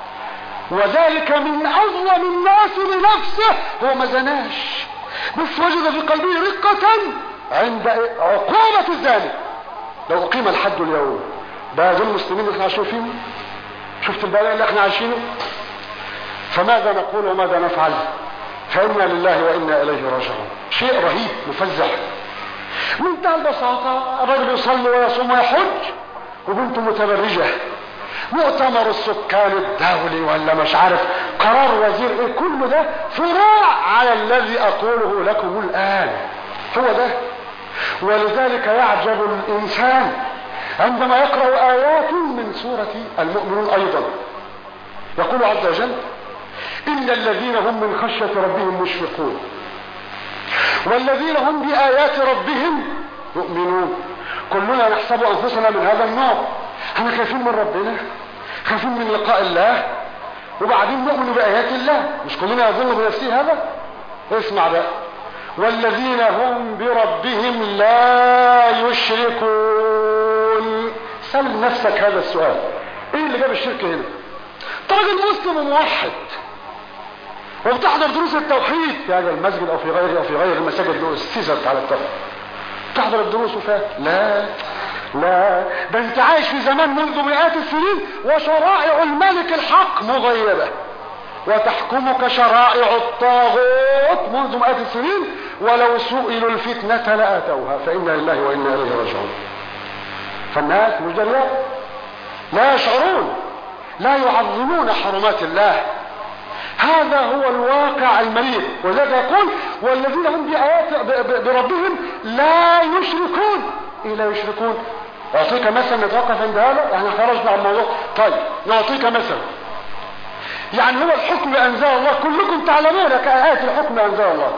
وذلك من اظلم الناس لنفسه هو ما زناش بس وجد في قلبه رقة عند عقوبة الزاني لو اقيم الحد اليوم ده دول المسلمين اللي احنا عايشين فيهم شفت البلاء اللي احنا عايشينه فماذا نقول وماذا نفعل فإنا لله وإنا إليه راجعون شيء رهيب مفزع منتهى البساطة الرجل يصلي ويصوم ويحج وبنته متبرجة مؤتمر السكان الدولي ولا مش عارف قرار وزير ايه كل ده فراع على الذي اقوله لكم الان هو ده ولذلك يعجب الانسان عندما يقرأ ايات من سورة المؤمنون ايضا يقول عز وجل إن الذين هم من خشية ربهم مشفقون والذين هم بآيات ربهم يؤمنون كلنا نحسب أنفسنا من هذا النوع احنا خايفين من ربنا خايفين من لقاء الله وبعدين نؤمن بآيات الله مش كلنا يظن بنفسه هذا اسمع بقى والذين هم بربهم لا يشركون سل نفسك هذا السؤال ايه اللي جاب الشرك هنا انت راجل مسلم وموحد وبتحضر دروس التوحيد في هذا المسجد او في غيره او في غير المساجد اللي اسست على التوحيد تحضر الدروس وفات لا لا ده انت عايش في زمان منذ مئات السنين وشرائع الملك الحق مغيبة وتحكمك شرائع الطاغوت منذ مئات السنين ولو سئلوا الفتنة لأتوها فإنا لله وإنا إليه راجعون فالناس مش لا يشعرون لا يعظمون حرمات الله هذا هو الواقع المريض ولذلك يقول والذين هم بآيات بربهم لا يشركون ايه لا يشركون اعطيك مثلا نتوقف عند هذا يعني خرجنا عن الموضوع طيب نعطيك مثلا يعني هو الحكم انزل الله كلكم تعلمون كآيات الحكم انزل الله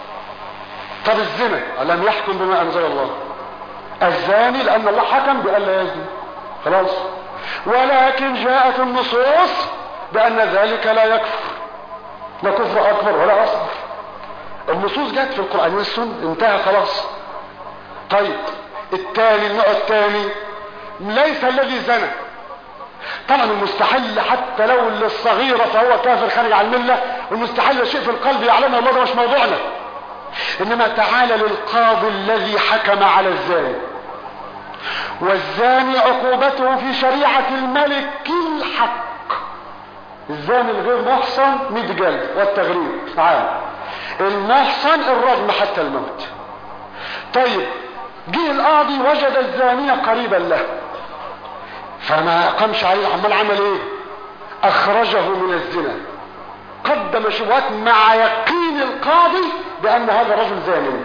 طب الزنا لم يحكم بما انزل الله الزاني لان الله حكم بألا يزني خلاص ولكن جاءت النصوص بأن ذلك لا يكفر لا كفر أكبر ولا أصغر النصوص جت في القرآن والسنة انتهى خلاص طيب الثاني النوع الثاني ليس الذي زنى طبعا المستحل حتى لو للصغيرة فهو كافر خارج عن الملة المستحل شيء في القلب يعلمه الله ده مش موضوعنا انما تعالى للقاضي الذي حكم على الزاني والزاني عقوبته في شريعة الملك الحق الزاني الغير محصن 100 جلد والتغريب تعال المحصن الرجم حتى الموت طيب جه القاضي وجد الزانية قريبا له فما قامش عليه عمال عمل ايه اخرجه من الزنا قدم شبهات مع يقين القاضي بان هذا رجل زاني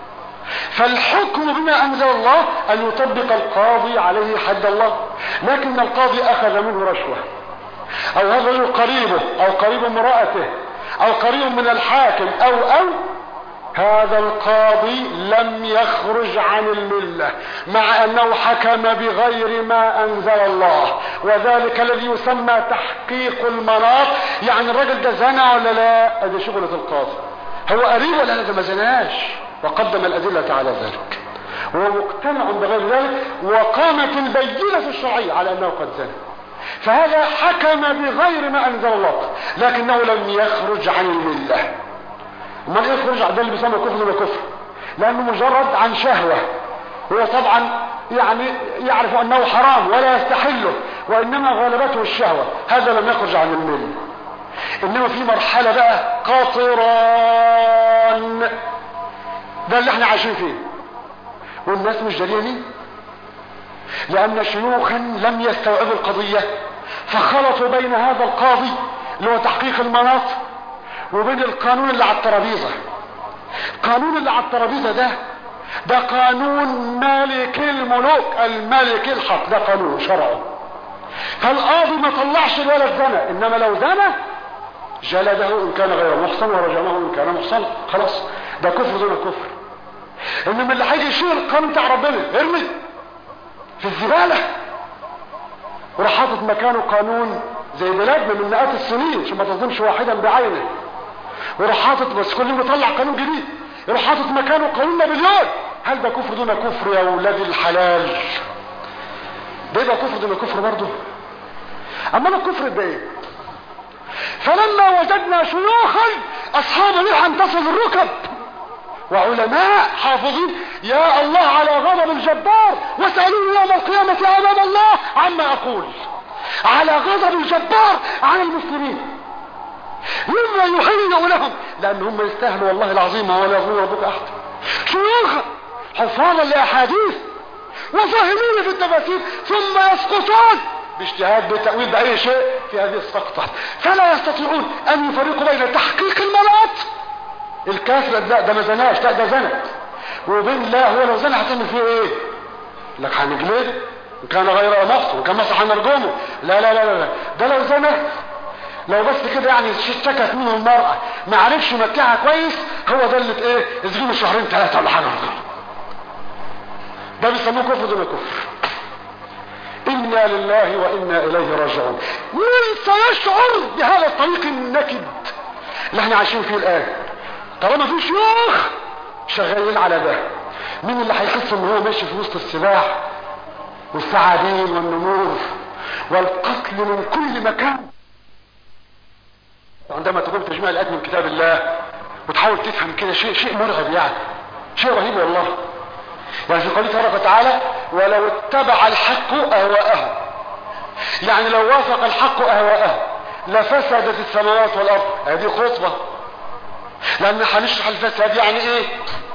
فالحكم بما انزل الله ان يطبق القاضي عليه حد الله لكن القاضي اخذ منه رشوه او هذا الرجل قريبه او قريب امرأته او قريب من الحاكم او او هذا القاضي لم يخرج عن الملة مع انه حكم بغير ما انزل الله وذلك الذي يسمى تحقيق المناط يعني الرجل ده زنى ولا لا ادي شغلة القاضي هو قريب ولا لا ده ما زناش وقدم الادلة على ذلك وهو مقتنع بغير ذلك وقامت البينة الشرعية على انه قد زنى فهذا حكم بغير ما انزل الله لكنه لم يخرج عن المله امال يخرج عن ده اللي بيسمى كفر وكفر لانه مجرد عن شهوه هو طبعا يعني يعرف انه حرام ولا يستحله وانما غلبته الشهوه هذا لم يخرج عن المله انما في مرحله بقى قاطران ده اللي احنا عايشين فيه والناس مش دريانين لأن شيوخا لم يستوعبوا القضية فخلطوا بين هذا القاضي اللي هو تحقيق المناط وبين القانون اللي على الترابيزة القانون اللي على الترابيزة ده ده قانون مالك الملوك الملك الحق ده قانون شرعي فالقاضي ما طلعش الولد زنى انما لو زنى جلده ان كان غير محصن ورجمه ان كان محصن خلاص ده كفر دون كفر انما اللي هيجي يشيل القانون بتاع ربنا ارمي في الزباله وراح حاطط مكانه قانون زي بلادنا من مئات السنين عشان ما تظلمش واحدا بعينه وراح حاطط بس كل يوم يطلع قانون جديد يروح حاطط مكانه قانون نابليون هل ده كفر دون كفر يا ولاد الحلال ده يبقى كفر دون كفر برضه اما الكفر ده ايه فلما وجدنا شيوخا اصحاب لحى تصل الركب وعلماء حافظين يا الله على غضب الجبار واسألوني يوم القيامة امام الله عما اقول على غضب الجبار على المسلمين مما يهيئ لهم لان هم يستاهلوا والله العظيم ولا يظلم ربك احد شيوخا حفاظا لاحاديث وفاهمين في التفاسير ثم يسقطون باجتهاد بتأويل بأي شيء في هذه السقطة فلا يستطيعون أن يفرقوا بين تحقيق المناط الكافر لا ده ما زناش لا ده زنى وبين لا هو لو زنى هتعمل فيه ايه لك هنجلده ان كان غير مصر وكان مصر هنرجمه لا لا لا لا ده لو زنى لو بس كده يعني اشتكت منه المرأة ما عرفش يمتعها كويس هو ده اللي ايه اسجنه شهرين ثلاثة ولا حاجة ده بيسموه كفر دون كفر انا لله وانا اليه راجعون مين سيشعر بهذا الطريق النكد اللي احنا عايشين فيه الان طالما في شيوخ شغالين على ده مين اللي هيحس ان هو ماشي في وسط السلاح والثعابين والنمور والقتل من كل مكان عندما تقوم تجمع الايات من كتاب الله وتحاول تفهم كده شيء شيء مرعب يعني شيء رهيب والله يعني في قوله تبارك وتعالى ولو اتبع الحق اهواءهم يعني لو وافق الحق اهواءهم لفسدت السماوات والارض هذه خطبه لان هنشرح الفساد يعني ايه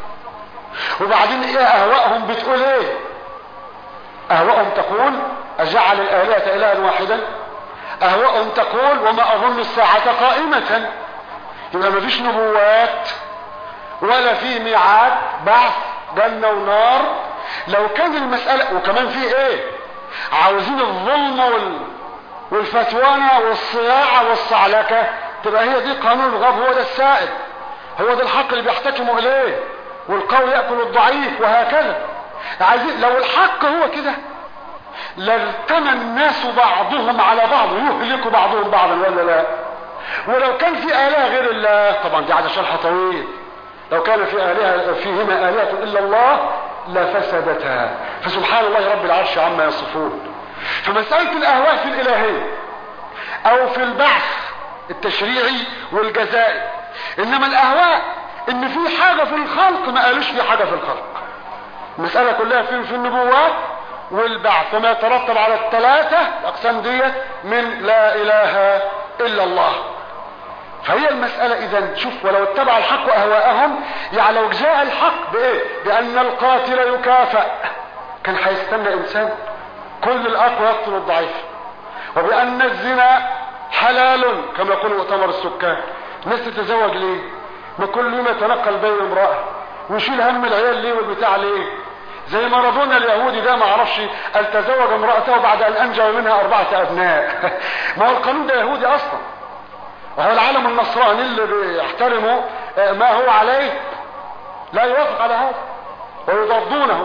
وبعدين ايه اهواءهم بتقول ايه اهواءهم تقول اجعل الالهه الها واحدا اهواءهم تقول وما اظن الساعه قائمه يبقى ما فيش نبوات ولا في ميعاد بعث جنة ونار لو كان المسألة وكمان في ايه عاوزين الظلم وال... والفتوانة والصياعة والصعلكة تبقى هي دي قانون الغاب هو ده السائد هو ده الحق اللي بيحتكموا اليه والقوي يأكل الضعيف وهكذا عايزين لو الحق هو كده لارتمى الناس بعضهم على بعض يهلك بعضهم بعضا ولا لا ولو كان في آلهة غير الله طبعا دي عايزة شرح طويل لو كان في آلهة فيهما آلهة إلا الله لفسدتا فسبحان الله رب العرش عما يصفون فمسألة الأهواء في الإلهية أو في البعث التشريعي والجزائي إنما الأهواء إن في حاجة في الخلق ما قالوش في حاجة في الخلق المسألة كلها في, في النبوات والبعث وما يترتب على الثلاثة الأقسام ديت من لا إله إلا الله فهي المسألة اذا شوف ولو اتبع الحق اهواءهم يعني لو جاء الحق بايه بان القاتل يكافأ كان هيستنى انسان كل الاقوى يقتل الضعيف وبان الزنا حلال كما يقول مؤتمر السكان الناس تتزوج ليه ما كل يوم يتنقل بين امرأة ويشيل هم العيال ليه والبتاع ليه زي مارادونا اليهودي ده ما اعرفش قال تزوج امرأته بعد ان انجب منها اربعة ابناء ما هو القانون ده يهودي اصلا وهو العالم النصراني اللي بيحترموا ما هو عليه لا يوافق على هذا ويضادونه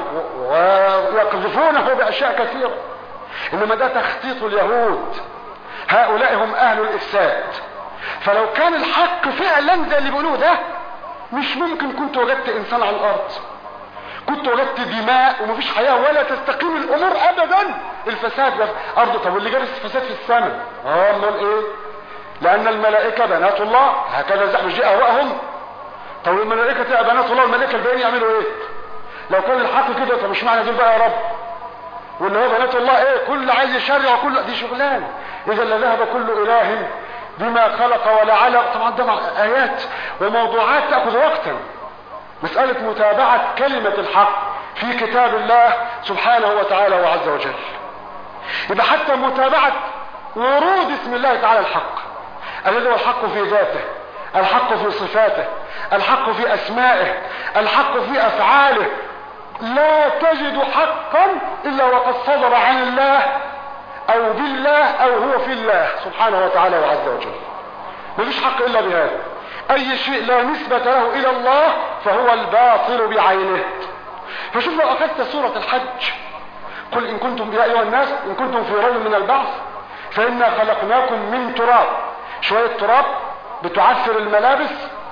ويقذفونه باشياء كثيره انما ده تخطيط اليهود هؤلاء هم اهل الافساد فلو كان الحق فعلا زي اللي بيقولوه ده مش ممكن كنت وجدت انسان على الارض كنت وجدت دماء ومفيش حياه ولا تستقيم الامور ابدا الفساد في الارض طب واللي جاب الفساد في السماء اه امال ايه لان الملائكه بنات الله هكذا زحموا دي اهواءهم طب الملائكه تبقى بنات الله والملائكه الباقيين يعملوا ايه لو كان الحق كده طب مش معنى دول بقى يا رب واللي هو بنات الله ايه كل عايز يشرع وكل دي شغلانه اذا لذهب كل اله بما خلق ولا علق طبعا ده ايات وموضوعات تاخذ وقتا مساله متابعه كلمه الحق في كتاب الله سبحانه وتعالى وعز وجل يبقى حتى متابعه ورود اسم الله تعالى الحق الذي هو الحق في ذاته الحق في صفاته الحق في اسمائه الحق في افعاله لا تجد حقا الا وقد صدر عن الله او بالله او هو في الله سبحانه وتعالى وعز وجل مفيش حق الا بهذا اي شيء لا نسبة له الى الله فهو الباطل بعينه فشوف لو اخذت سورة الحج قل ان كنتم يا ايها الناس ان كنتم في ريب من البعث فانا خلقناكم من تراب شوية تراب بتعفر الملابس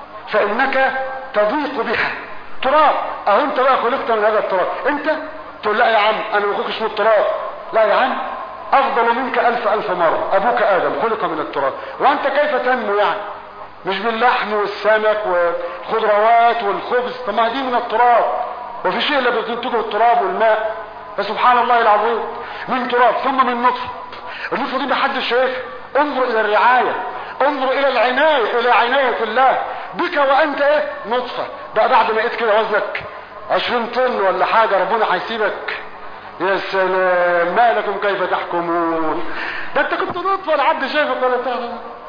فانك تضيق بها تراب اهو انت بقى خلقت من هذا التراب انت تقول لا يا عم انا ما اسمه التراب لا يا عم افضل منك الف الف مرة ابوك ادم خلق من التراب وانت كيف تنمو يعني مش باللحم والسمك والخضروات والخبز طب ما دي من التراب وفي شيء اللي بتنتجه التراب والماء فسبحان الله العظيم من تراب ثم من نطفه النطفه دي محدش شايفها انظر الى الرعايه انظر الى العنايه الى عنايه الله بك وانت ايه نطفه بقى بعد ما لقيت كده وزنك 20 طن ولا حاجه ربنا هيسيبك يا سلام ما لكم كيف تحكمون ده انت كنت نطفه ولا حد شايفك ولا تعرف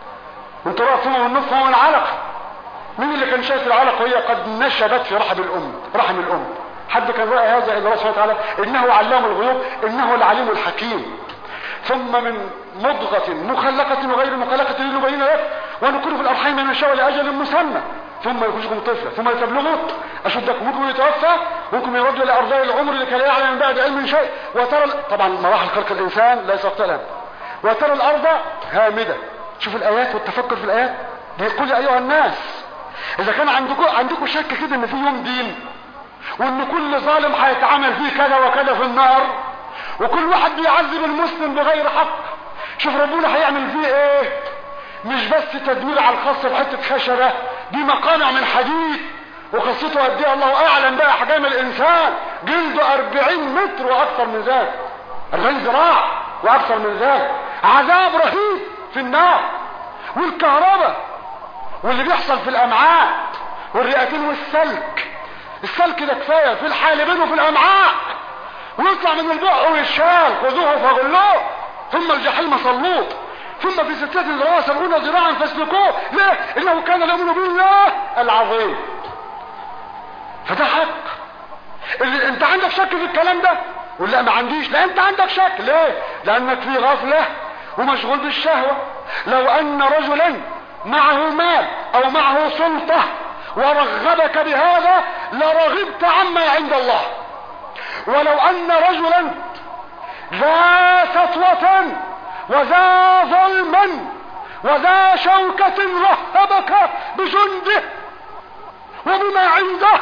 انت رأس من النطفه ومن علقه مين اللي كان شايف العلقه وهي قد نشبت في رحم الام رحم الام حد كان رأى هذا الا الله سبحانه وتعالى انه علام الغيوب انه العليم الحكيم ثم من مضغة مخلقة وغير مخلقة لنبين لك ونكون في الارحام ما نشاء لاجل مسمى ثم يخرجكم طفلا ثم لتبلغوا اشدكم منكم يتوفى منكم يرد الى ارضاء العمر لكي لا يعلم من بعد علم شيء وترى طبعا مراحل خلق الانسان ليس وقتها وترى الارض هامده شوف الايات والتفكر في الايات بيقول يا ايها الناس اذا كان عندكم عندكم شك كده ان في يوم دين وان كل ظالم هيتعامل فيه كذا وكذا في النار وكل واحد بيعذب المسلم بغير حق شوف ربنا هيعمل فيه ايه مش بس تدمير على الخاص بحته خشبه دي مقامع من حديد وقصته قد ايه الله اعلم بقى احجام الانسان جلده 40 متر واكثر من ذلك 40 ذراع واكثر من ذلك عذاب رهيب في النار والكهرباء واللي بيحصل في الامعاء والرئتين والسلك السلك ده كفايه في الحالبين وفي الامعاء ويطلع من البق ويشال خذوه فغلوه ثم الجحيم صلوه ثم في ستة ذراع سبعون ذراعا فاسلكوه ليه انه كان يؤمن بالله العظيم فده حق اللي انت عندك شك في الكلام ده ولا ما عنديش لا انت عندك شك ليه لانك في غفلة ومشغول بالشهوة لو ان رجلا معه مال او معه سلطة ورغبك بهذا لرغبت عما عند الله ولو ان رجلا ذا سطوة وذا ظلما وذا شوكة رهبك بجنده وبما عنده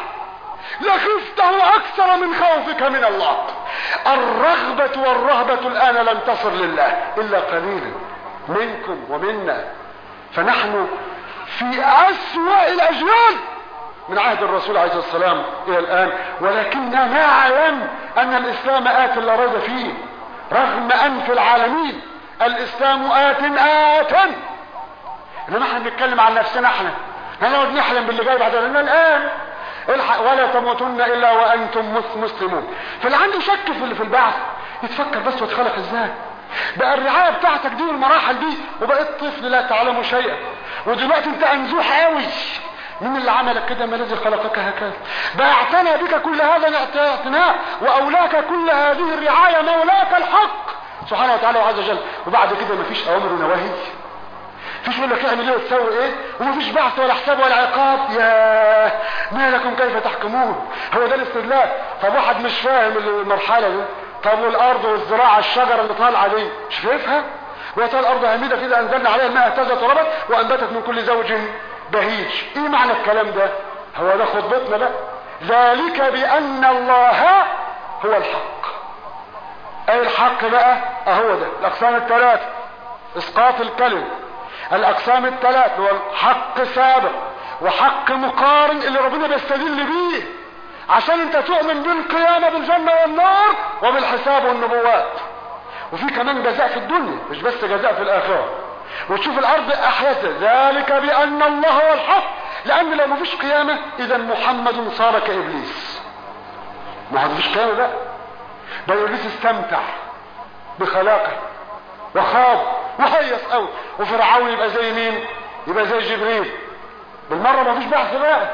لخفته اكثر من خوفك من الله الرغبة والرهبة الان لم تصل لله الا قليلا منكم ومنا فنحن في اسوأ الاجيال من عهد الرسول عليه الصلاة والسلام الى الان ولكننا نعلم ان الاسلام ات لا ريب فيه رغم انف العالمين الاسلام ات ات انما احنا بنتكلم عن نفسنا احنا هنقعد نحلم باللي جاي بعد لنا الان الحق ولا تموتن الا وانتم مسلمون فاللي عنده شك في في البعث يتفكر بس واتخلق ازاي بقى الرعايه بتاعتك دي والمراحل دي وبقيت طفل لا تعلم شيئا ودلوقتي انت انزوح قوي مين اللي عملك كده ما الذي خلقك هكذا بقى اعتنى بك كل هذا الاعتناء واولاك كل هذه الرعايه مولاك الحق سبحانه وتعالى وعز وجل وبعد كده مفيش اوامر ونواهي فيش يقول لك اعمل ايه وتسوي ايه ومفيش بعث ولا حساب ولا عقاب يا ما لكم كيف تحكمون هو ده الاستدلال طب واحد مش فاهم المرحله دي طب والارض والزراعه الشجره اللي طالعه دي مش شايفها وترى الارض هامده كده انزلنا عليها الماء اهتزت وربت وانبتت من كل زوج بهيج ايه معنى الكلام ده هو ده خطبتنا بقى ذلك بان الله هو الحق اي الحق بقى اهو ده الاقسام الثلاثه اسقاط الكلم الاقسام الثلاث هو حق سابق وحق مقارن اللي ربنا بيستدل بيه عشان انت تؤمن بالقيامة بالجنة والنار وبالحساب والنبوات وفي كمان جزاء في الدنيا مش بس جزاء في الاخرة وتشوف الارض احيته ذلك بان الله هو الحق لان لو مفيش قيامة اذا محمد صار كابليس ما هو مفيش قيامة بقى ده ابليس استمتع بخلاقه وخاض وهيص قوي وفرعون يبقى زي مين يبقى زي جبريل بالمرة ما فيش بحث بقى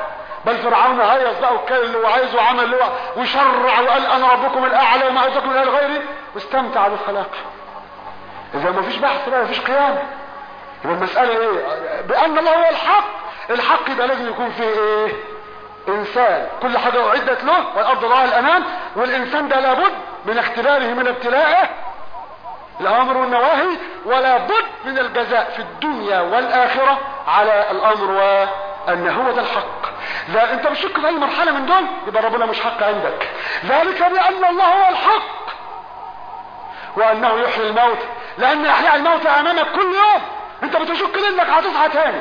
بل فرعون هيص بقى وكل اللي هو عايزه وعمل اللي هو وشرع وقال انا ربكم الاعلى وما ارزقكم الى غيري واستمتع بالخلاق اذا ما فيش بحث بقى ما فيش قيام يبقى المساله ايه بان الله هو الحق الحق يبقى لازم يكون فيه ايه انسان كل حاجه اعدت له والارض ضاع الانام والانسان ده لابد من اختباره من ابتلائه الامر والنواهي ولا بد من الجزاء في الدنيا والاخره على الامر وان هو ده الحق لا انت بتشك في اي مرحله من دول يبقى ربنا مش حق عندك ذلك بان الله هو الحق وانه يحيي الموت لان احياء الموت امامك كل يوم انت بتشك انك هتصحى تاني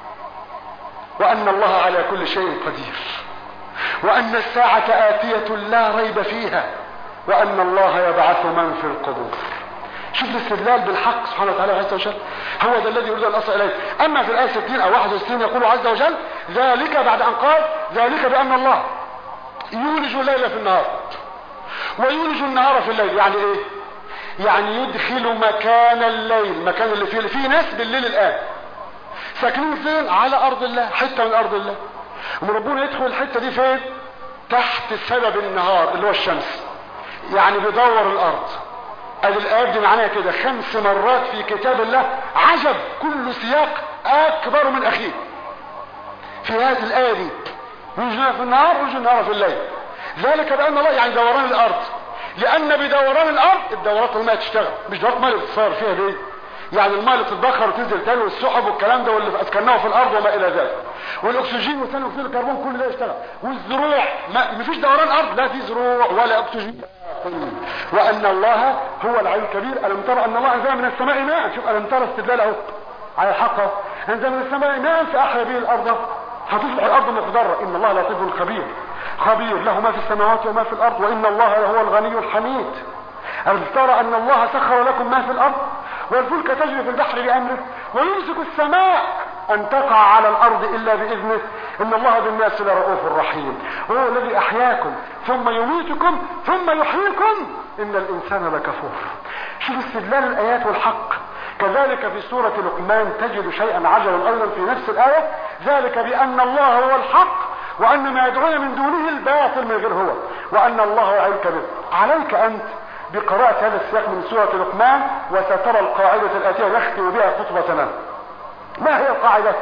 وان الله على كل شيء قدير وان الساعه اتيه لا ريب فيها وان الله يبعث من في القبور شوف الاستدلال بالحق سبحانه وتعالى عز وجل هو ده الذي يريد ان اصل اليه اما في الايه 60 او 61 يقول عز وجل ذلك بعد ان قال ذلك بان الله يولج الليل في النهار ويولج النهار في الليل يعني ايه يعني يدخل مكان الليل مكان اللي فيه في ناس بالليل الان ساكنين فين على ارض الله حته من ارض الله وربنا يدخل الحته دي فين تحت سبب النهار اللي هو الشمس يعني بيدور الارض ادي الايات دي معناها كده خمس مرات في كتاب الله عجب كل سياق اكبر من اخيه في هذه الايه دي يوجد في النهار ويوجد النهار في الليل ذلك بان الله يعني دوران الارض لان بدوران الارض الدورات الماء تشتغل مش دورات ماء بتصير فيها ليه يعني الماء اللي تتبخر وتنزل تاني والسحب والكلام ده واللي اسكناه في الارض وما الى ذلك والاكسجين وثاني اكسيد الكربون كل ده يشتغل والزروع ما مفيش دوران ارض لا في زروع ولا اكسجين وان الله هو العلي الكبير الم ترى ان الله انزل من السماء ماء شوف الم ترى استدلال اهو على الحق اهو انزل من السماء ماء فاحيا به الارض هتصبح الارض مخضره ان الله لطيف خبير خبير له ما في السماوات وما في الارض وان الله هو الغني الحميد ألم ترى أن الله سخر لكم ما في الأرض والفلك تجري في البحر بأمره ويمسك السماء أن تقع على الأرض إلا بإذنه إن الله بالناس لرؤوف رحيم وهو الذي أحياكم ثم يميتكم ثم يحييكم إن الإنسان لكفور شوف استدلال الآيات والحق كذلك في سورة لقمان تجد شيئا عجبا أيضا في نفس الآية ذلك بأن الله هو الحق وأن ما يدعون من دونه الباطل من غير هو وأن الله يعلك به عليك أنت بقراءة هذا السياق من سورة لقمان وسترى القاعدة الآتية نختم بها خطبتنا ما هي القاعدة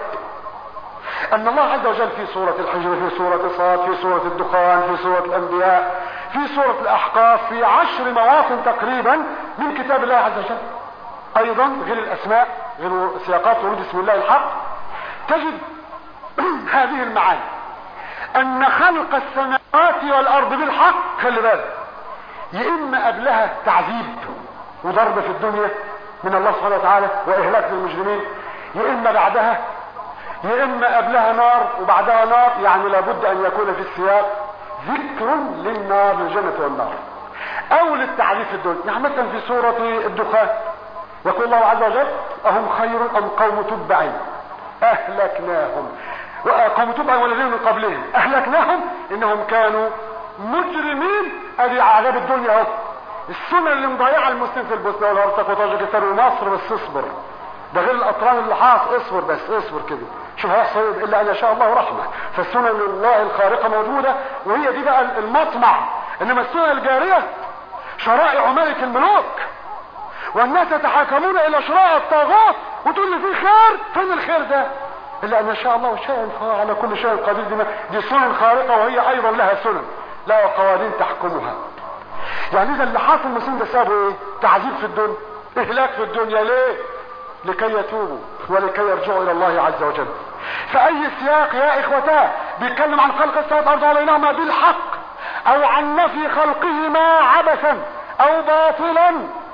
أن الله عز وجل في سورة الحجر في سورة صاد في سورة الدخان في سورة الأنبياء في سورة الأحقاف في عشر مواطن تقريبا من كتاب الله عز وجل أيضا غير الأسماء غير سياقات ورود اسم الله الحق تجد هذه المعاني أن خلق السماوات والأرض بالحق خلي بالك يا اما قبلها تعذيب وضرب في الدنيا من الله سبحانه وتعالى واهلاك للمجرمين يا اما بعدها يا اما قبلها نار وبعدها نار يعني لابد ان يكون في السياق ذكر للنار للجنة والنار او للتعذيب في الدنيا يعني مثلا في سورة الدخان يقول الله عز وجل اهم خير ام قوم تبع اهلكناهم وقوم تبع والذين من قبلهم اهلكناهم انهم كانوا مجرمين ادي عذاب الدنيا اهو السنة اللي مضيعة المسلم في البوسنة والهرسك وطاجكستان ومصر بس اصبر ده غير الاطران اللي حاص اصبر بس اصبر كده شوف هيحصل ايه الا ان يشاء الله رحمه فالسنن الله الخارقه موجوده وهي دي بقى المطمع انما السنن الجاريه شرائع ملك الملوك والناس يتحاكمون الى شرائع الطاغوت وتقول لي في خير فين الخير ده الا ان يشاء الله شيئا على كل شيء قدير دي, دي سنن خارقه وهي ايضا لها سنن لا قوانين تحكمها يعني اذا اللي حاصل المسلمين ده سابوا ايه تعذيب في الدنيا اهلاك في الدنيا ليه لكي يتوبوا ولكي يرجعوا الى الله عز وجل فاي سياق يا اخوتاه بيتكلم عن خلق السماوات والارض عليناهما بالحق او عن نفي خلقهما عبثا او باطلا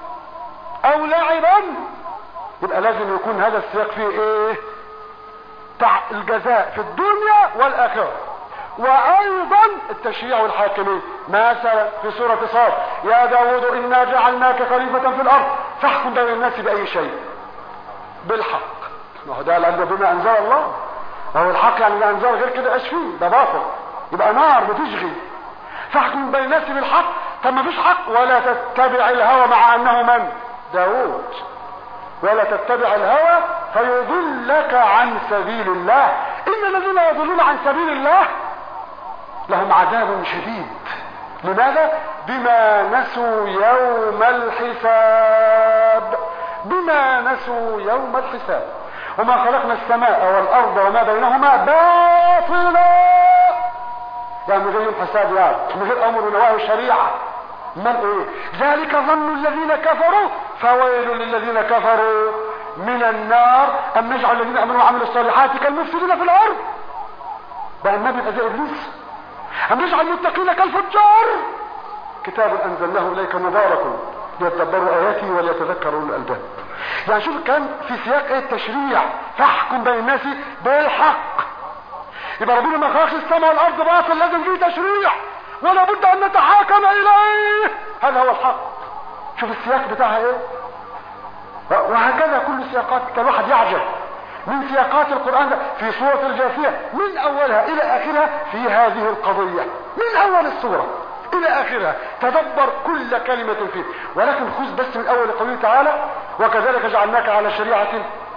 او لعبا يبقى لازم يكون هذا السياق فيه ايه تع... الجزاء في الدنيا والاخره وايضا التشريع والحاكمين مثلا في سورة صاد يا داود انا جعلناك خليفة في الارض فاحكم بين الناس باي شيء بالحق ما هو ده لان بما انزل الله هو الحق يعني ما انزل غير كده ايش فيه ده باطل يبقى نار بتشغي فاحكم بين الناس بالحق طب ما فيش حق ولا تتبع الهوى مع انه من داود ولا تتبع الهوى فيضلك عن سبيل الله ان الذين يضلون عن سبيل الله لهم عذاب شديد لماذا بما نسوا يوم الحساب بما نسوا يوم الحساب وما خلقنا السماء والارض وما بينهما باطلا يعني من غير الحساب يعني من غير امر ونواهي الشريعه من ايه ذلك ظن الذين كفروا فويل للذين كفروا من النار ام نجعل الذين امنوا وعملوا الصالحات كالمفسدين في الارض بقى النبي زي ابليس ام نجعل المتقين كالفجار كتاب انزلناه اليك مبارك ليتدبروا اياته وليتذكروا اولو الالباب يعني شوف كان في سياق ايه التشريع فاحكم بين الناس بالحق يبقى ربنا ما خلقش السماء والارض باطل لازم فيه تشريع ولا بد ان نتحاكم اليه هذا هو الحق شوف السياق بتاعها ايه وهكذا كل سياقات كان واحد يعجب من سياقات القرآن ده في سورة الجاثية من أولها إلى آخرها في هذه القضية من أول السورة إلى آخرها تدبر كل كلمة فيه ولكن خذ بس من أول قوله تعالى وكذلك جعلناك على شريعة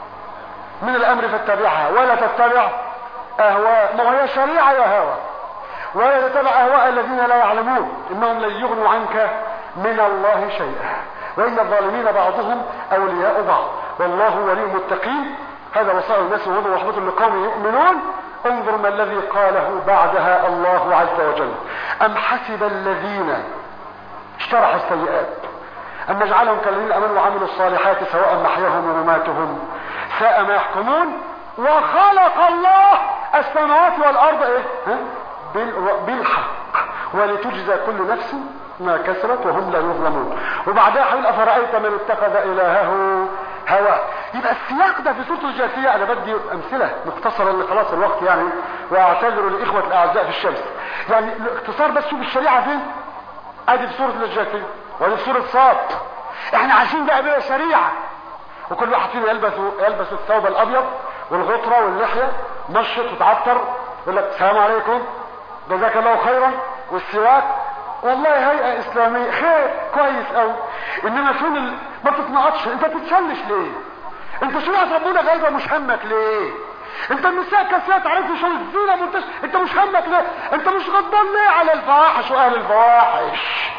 من الأمر فاتبعها ولا تتبع أهواء ما هي شريعة يا هوى ولا تتبع أهواء الذين لا يعلمون إنهم لن يغنوا عنك من الله شيئا وإن الظالمين بعضهم أولياء بعض والله ولي المتقين هذا وصايا الناس وهدى ورحمة لقوم يؤمنون انظر ما الذي قاله بعدها الله عز وجل أم حسب الذين اشترحوا السيئات أن نجعلهم كالذين أمنوا وعملوا الصالحات سواء محياهم ومماتهم ساء ما يحكمون وخلق الله السماوات والأرض إيه؟ ها؟ بالحق ولتجزى كل نفس ما كسرت وهم لا يظلمون وبعدها حيقول أفرأيت من اتخذ إلهه هواه يبقى السياق ده في سورة الجاثية أنا بدي أمثلة مختصرة لخلاص الوقت يعني وأعتذر لإخوة الأعزاء في الشمس يعني الاختصار بس شوف الشريعة فين أدي في سورة الجاثية وادي في سورة صاد احنا عايشين بقى بقى شريعة وكل واحد فينا يلبس يلبس الثوب الأبيض والغطرة واللحية مشط وتعطر يقول لك السلام عليكم جزاك الله خيرا والسواك والله هيئة اسلامية خير كويس قوي انما فين ال... ما بتتنقطش انت بتتشلش ليه انت شريعة ربنا غايبة مش همك ليه انت النساء كاسيات عرفت شو الزينة منتش انت مش همك ليه انت مش غضبان ليه على الفواحش واهل الفواحش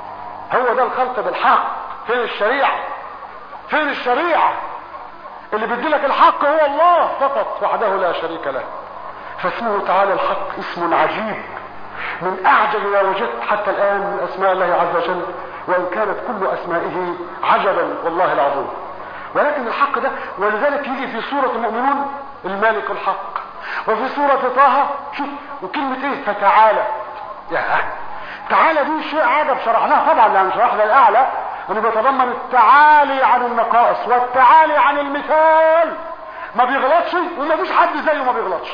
هو ده الخلق بالحق فين الشريعة فين الشريعة اللي بيديلك الحق هو الله فقط وحده لا شريك له فاسمه تعالى الحق اسم عجيب من اعجب ما وجدت حتى الان من اسماء الله عز وجل وان كانت كل اسمائه عجبا والله العظيم ولكن الحق ده ولذلك يجي في سورة المؤمنون المالك الحق وفي سورة طه شوف وكلمة ايه فتعالى يا تعالى دي شيء عجب شرحناه طبعا يعني شرحنا الاعلى انه بيتضمن التعالي عن النقائص والتعالي عن المثال ما بيغلطش وما فيش حد زيه ما بيغلطش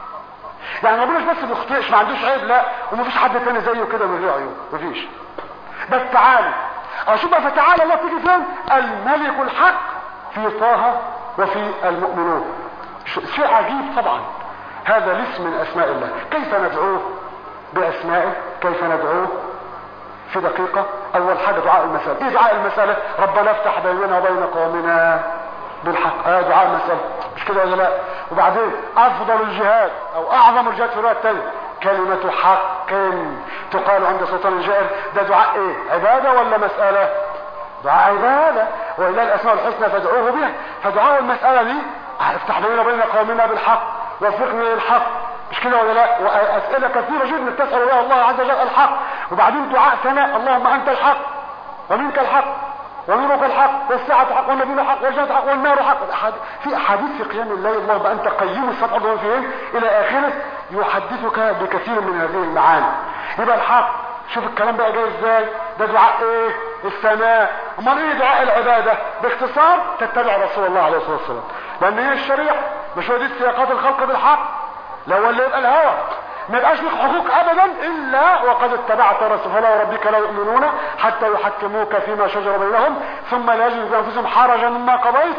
يعني ربنا مش بس بيخطئش ما عندوش عيب لا وما فيش حد تاني زيه كده من غير عيوب مفيش بس تعالى اشوف بقى فتعالى الله تيجي فين الملك الحق في طه وفي المؤمنون شيء عجيب طبعا هذا الاسم من اسماء الله كيف ندعوه باسمائه كيف ندعوه في دقيقة اول حاجة دعاء المسألة ايه دعاء المسألة ربنا افتح بيننا وبين قومنا بالحق اه دعاء المسألة مش كده ولا لا وبعدين افضل الجهاد او اعظم الجهاد في الرواية الثانية كلمة حق تقال عند سلطان الجائر ده دعاء ايه عبادة ولا مسألة دعاء عبادة وإلى الأسماء الحسنى فادعوه بها فدعاء المسألة دي افتح بيننا وبين قومنا بالحق وفقنا للحق مش كده ولا لا وأسئلة كثيرة جدا تسأل الله الله عز وجل الحق وبعدين دعاء ثناء اللهم أنت الحق ومنك الحق ونورك الحق والساعة حق والنبي حق والجنة حق والنار حق في أحاديث في قيام الليل اللهم أنت قيم السبع ومن فيهم إلى آخره يحدثك بكثير من هذه المعاني يبقى الحق شوف الكلام بقى جاي ازاي ده دعاء ايه السماء امال ايه دعاء العبادة باختصار تتبع رسول الله عليه الصلاة والسلام لان هي الشريعة مش هو دي سياقات الخلق بالحق لو اللي يبقى الهوى ما يبقاش لك حقوق ابدا الا وقد اتبعت رسول فلا وربك لا يؤمنون حتى يحكموك فيما شجر بينهم ثم لا يجد في انفسهم حرجا مما قضيت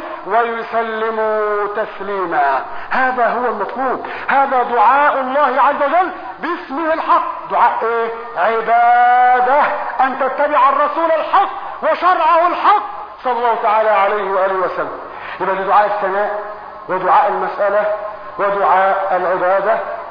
ويسلموا تسليما هذا هو المطلوب هذا دعاء الله عز وجل باسمه الحق دعاء ايه عباده ان تتبع الرسول الحق وشرعه الحق صلى الله تعالى عليه واله وسلم يبقى دعاء الثناء ودعاء المساله ودعاء العباده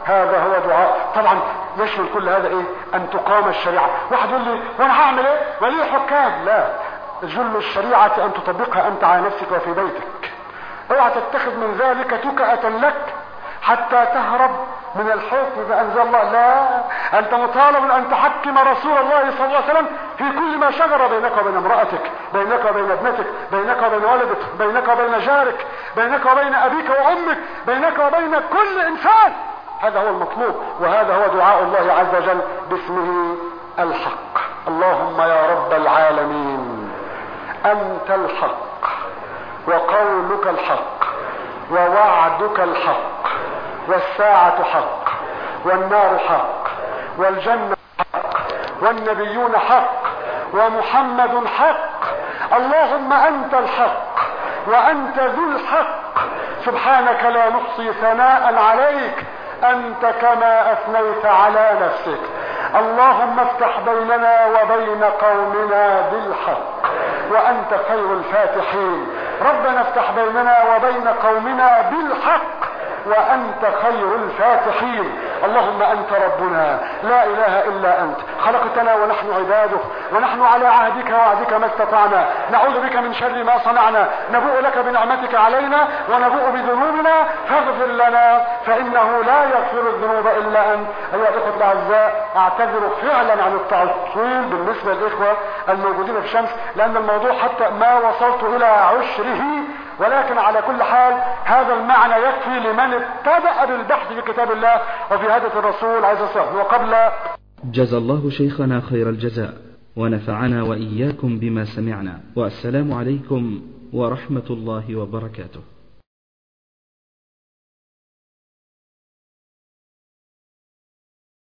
هذا هو دعاء طبعا يشمل كل هذا ايه ان تقام الشريعة واحد يقول لي وانا هعمل ايه ولي حكام لا جل الشريعة ان تطبقها انت على نفسك وفي بيتك اوعى تتخذ من ذلك تكأة لك حتى تهرب من الحكم بأنزل الله لا أنت مطالب أن تحكم رسول الله صلى الله عليه وسلم في كل ما شجر بينك وبين امرأتك بينك وبين ابنتك بينك وبين ولدك بينك وبين جارك بينك وبين أبيك وأمك بينك وبين كل إنسان هذا هو المطلوب وهذا هو دعاء الله عز وجل باسمه الحق اللهم يا رب العالمين أنت الحق وقولك الحق ووعدك الحق والساعة حق والنار حق والجنة حق والنبيون حق ومحمد حق اللهم أنت الحق وأنت ذو الحق سبحانك لا نحصي ثناء عليك أنت كما أثنيت على نفسك اللهم افتح بيننا وبين قومنا بالحق وأنت خير الفاتحين ربنا افتح بيننا وبين قومنا بالحق وأنت خير الفاتحين اللهم أنت ربنا لا إله إلا أنت خلقتنا ونحن عبادك ونحن على عهدك وعدك ما استطعنا نعوذ بك من شر ما صنعنا نبوء لك بنعمتك علينا ونبوء بذنوبنا فاغفر لنا فإنه لا يغفر الذنوب إلا أنت أيها الإخوة الأعزاء أعتذر فعلا عن التعطيل بالنسبة للإخوة الموجودين في الشمس لأن الموضوع حتى ما وصلت إلى عشره ولكن على كل حال هذا المعنى يكفي لمن ابتدأ بالبحث في كتاب الله وفي هدف الرسول عليه الصلاة والسلام وقبل جزى الله شيخنا خير الجزاء ونفعنا وإياكم بما سمعنا والسلام عليكم ورحمة الله وبركاته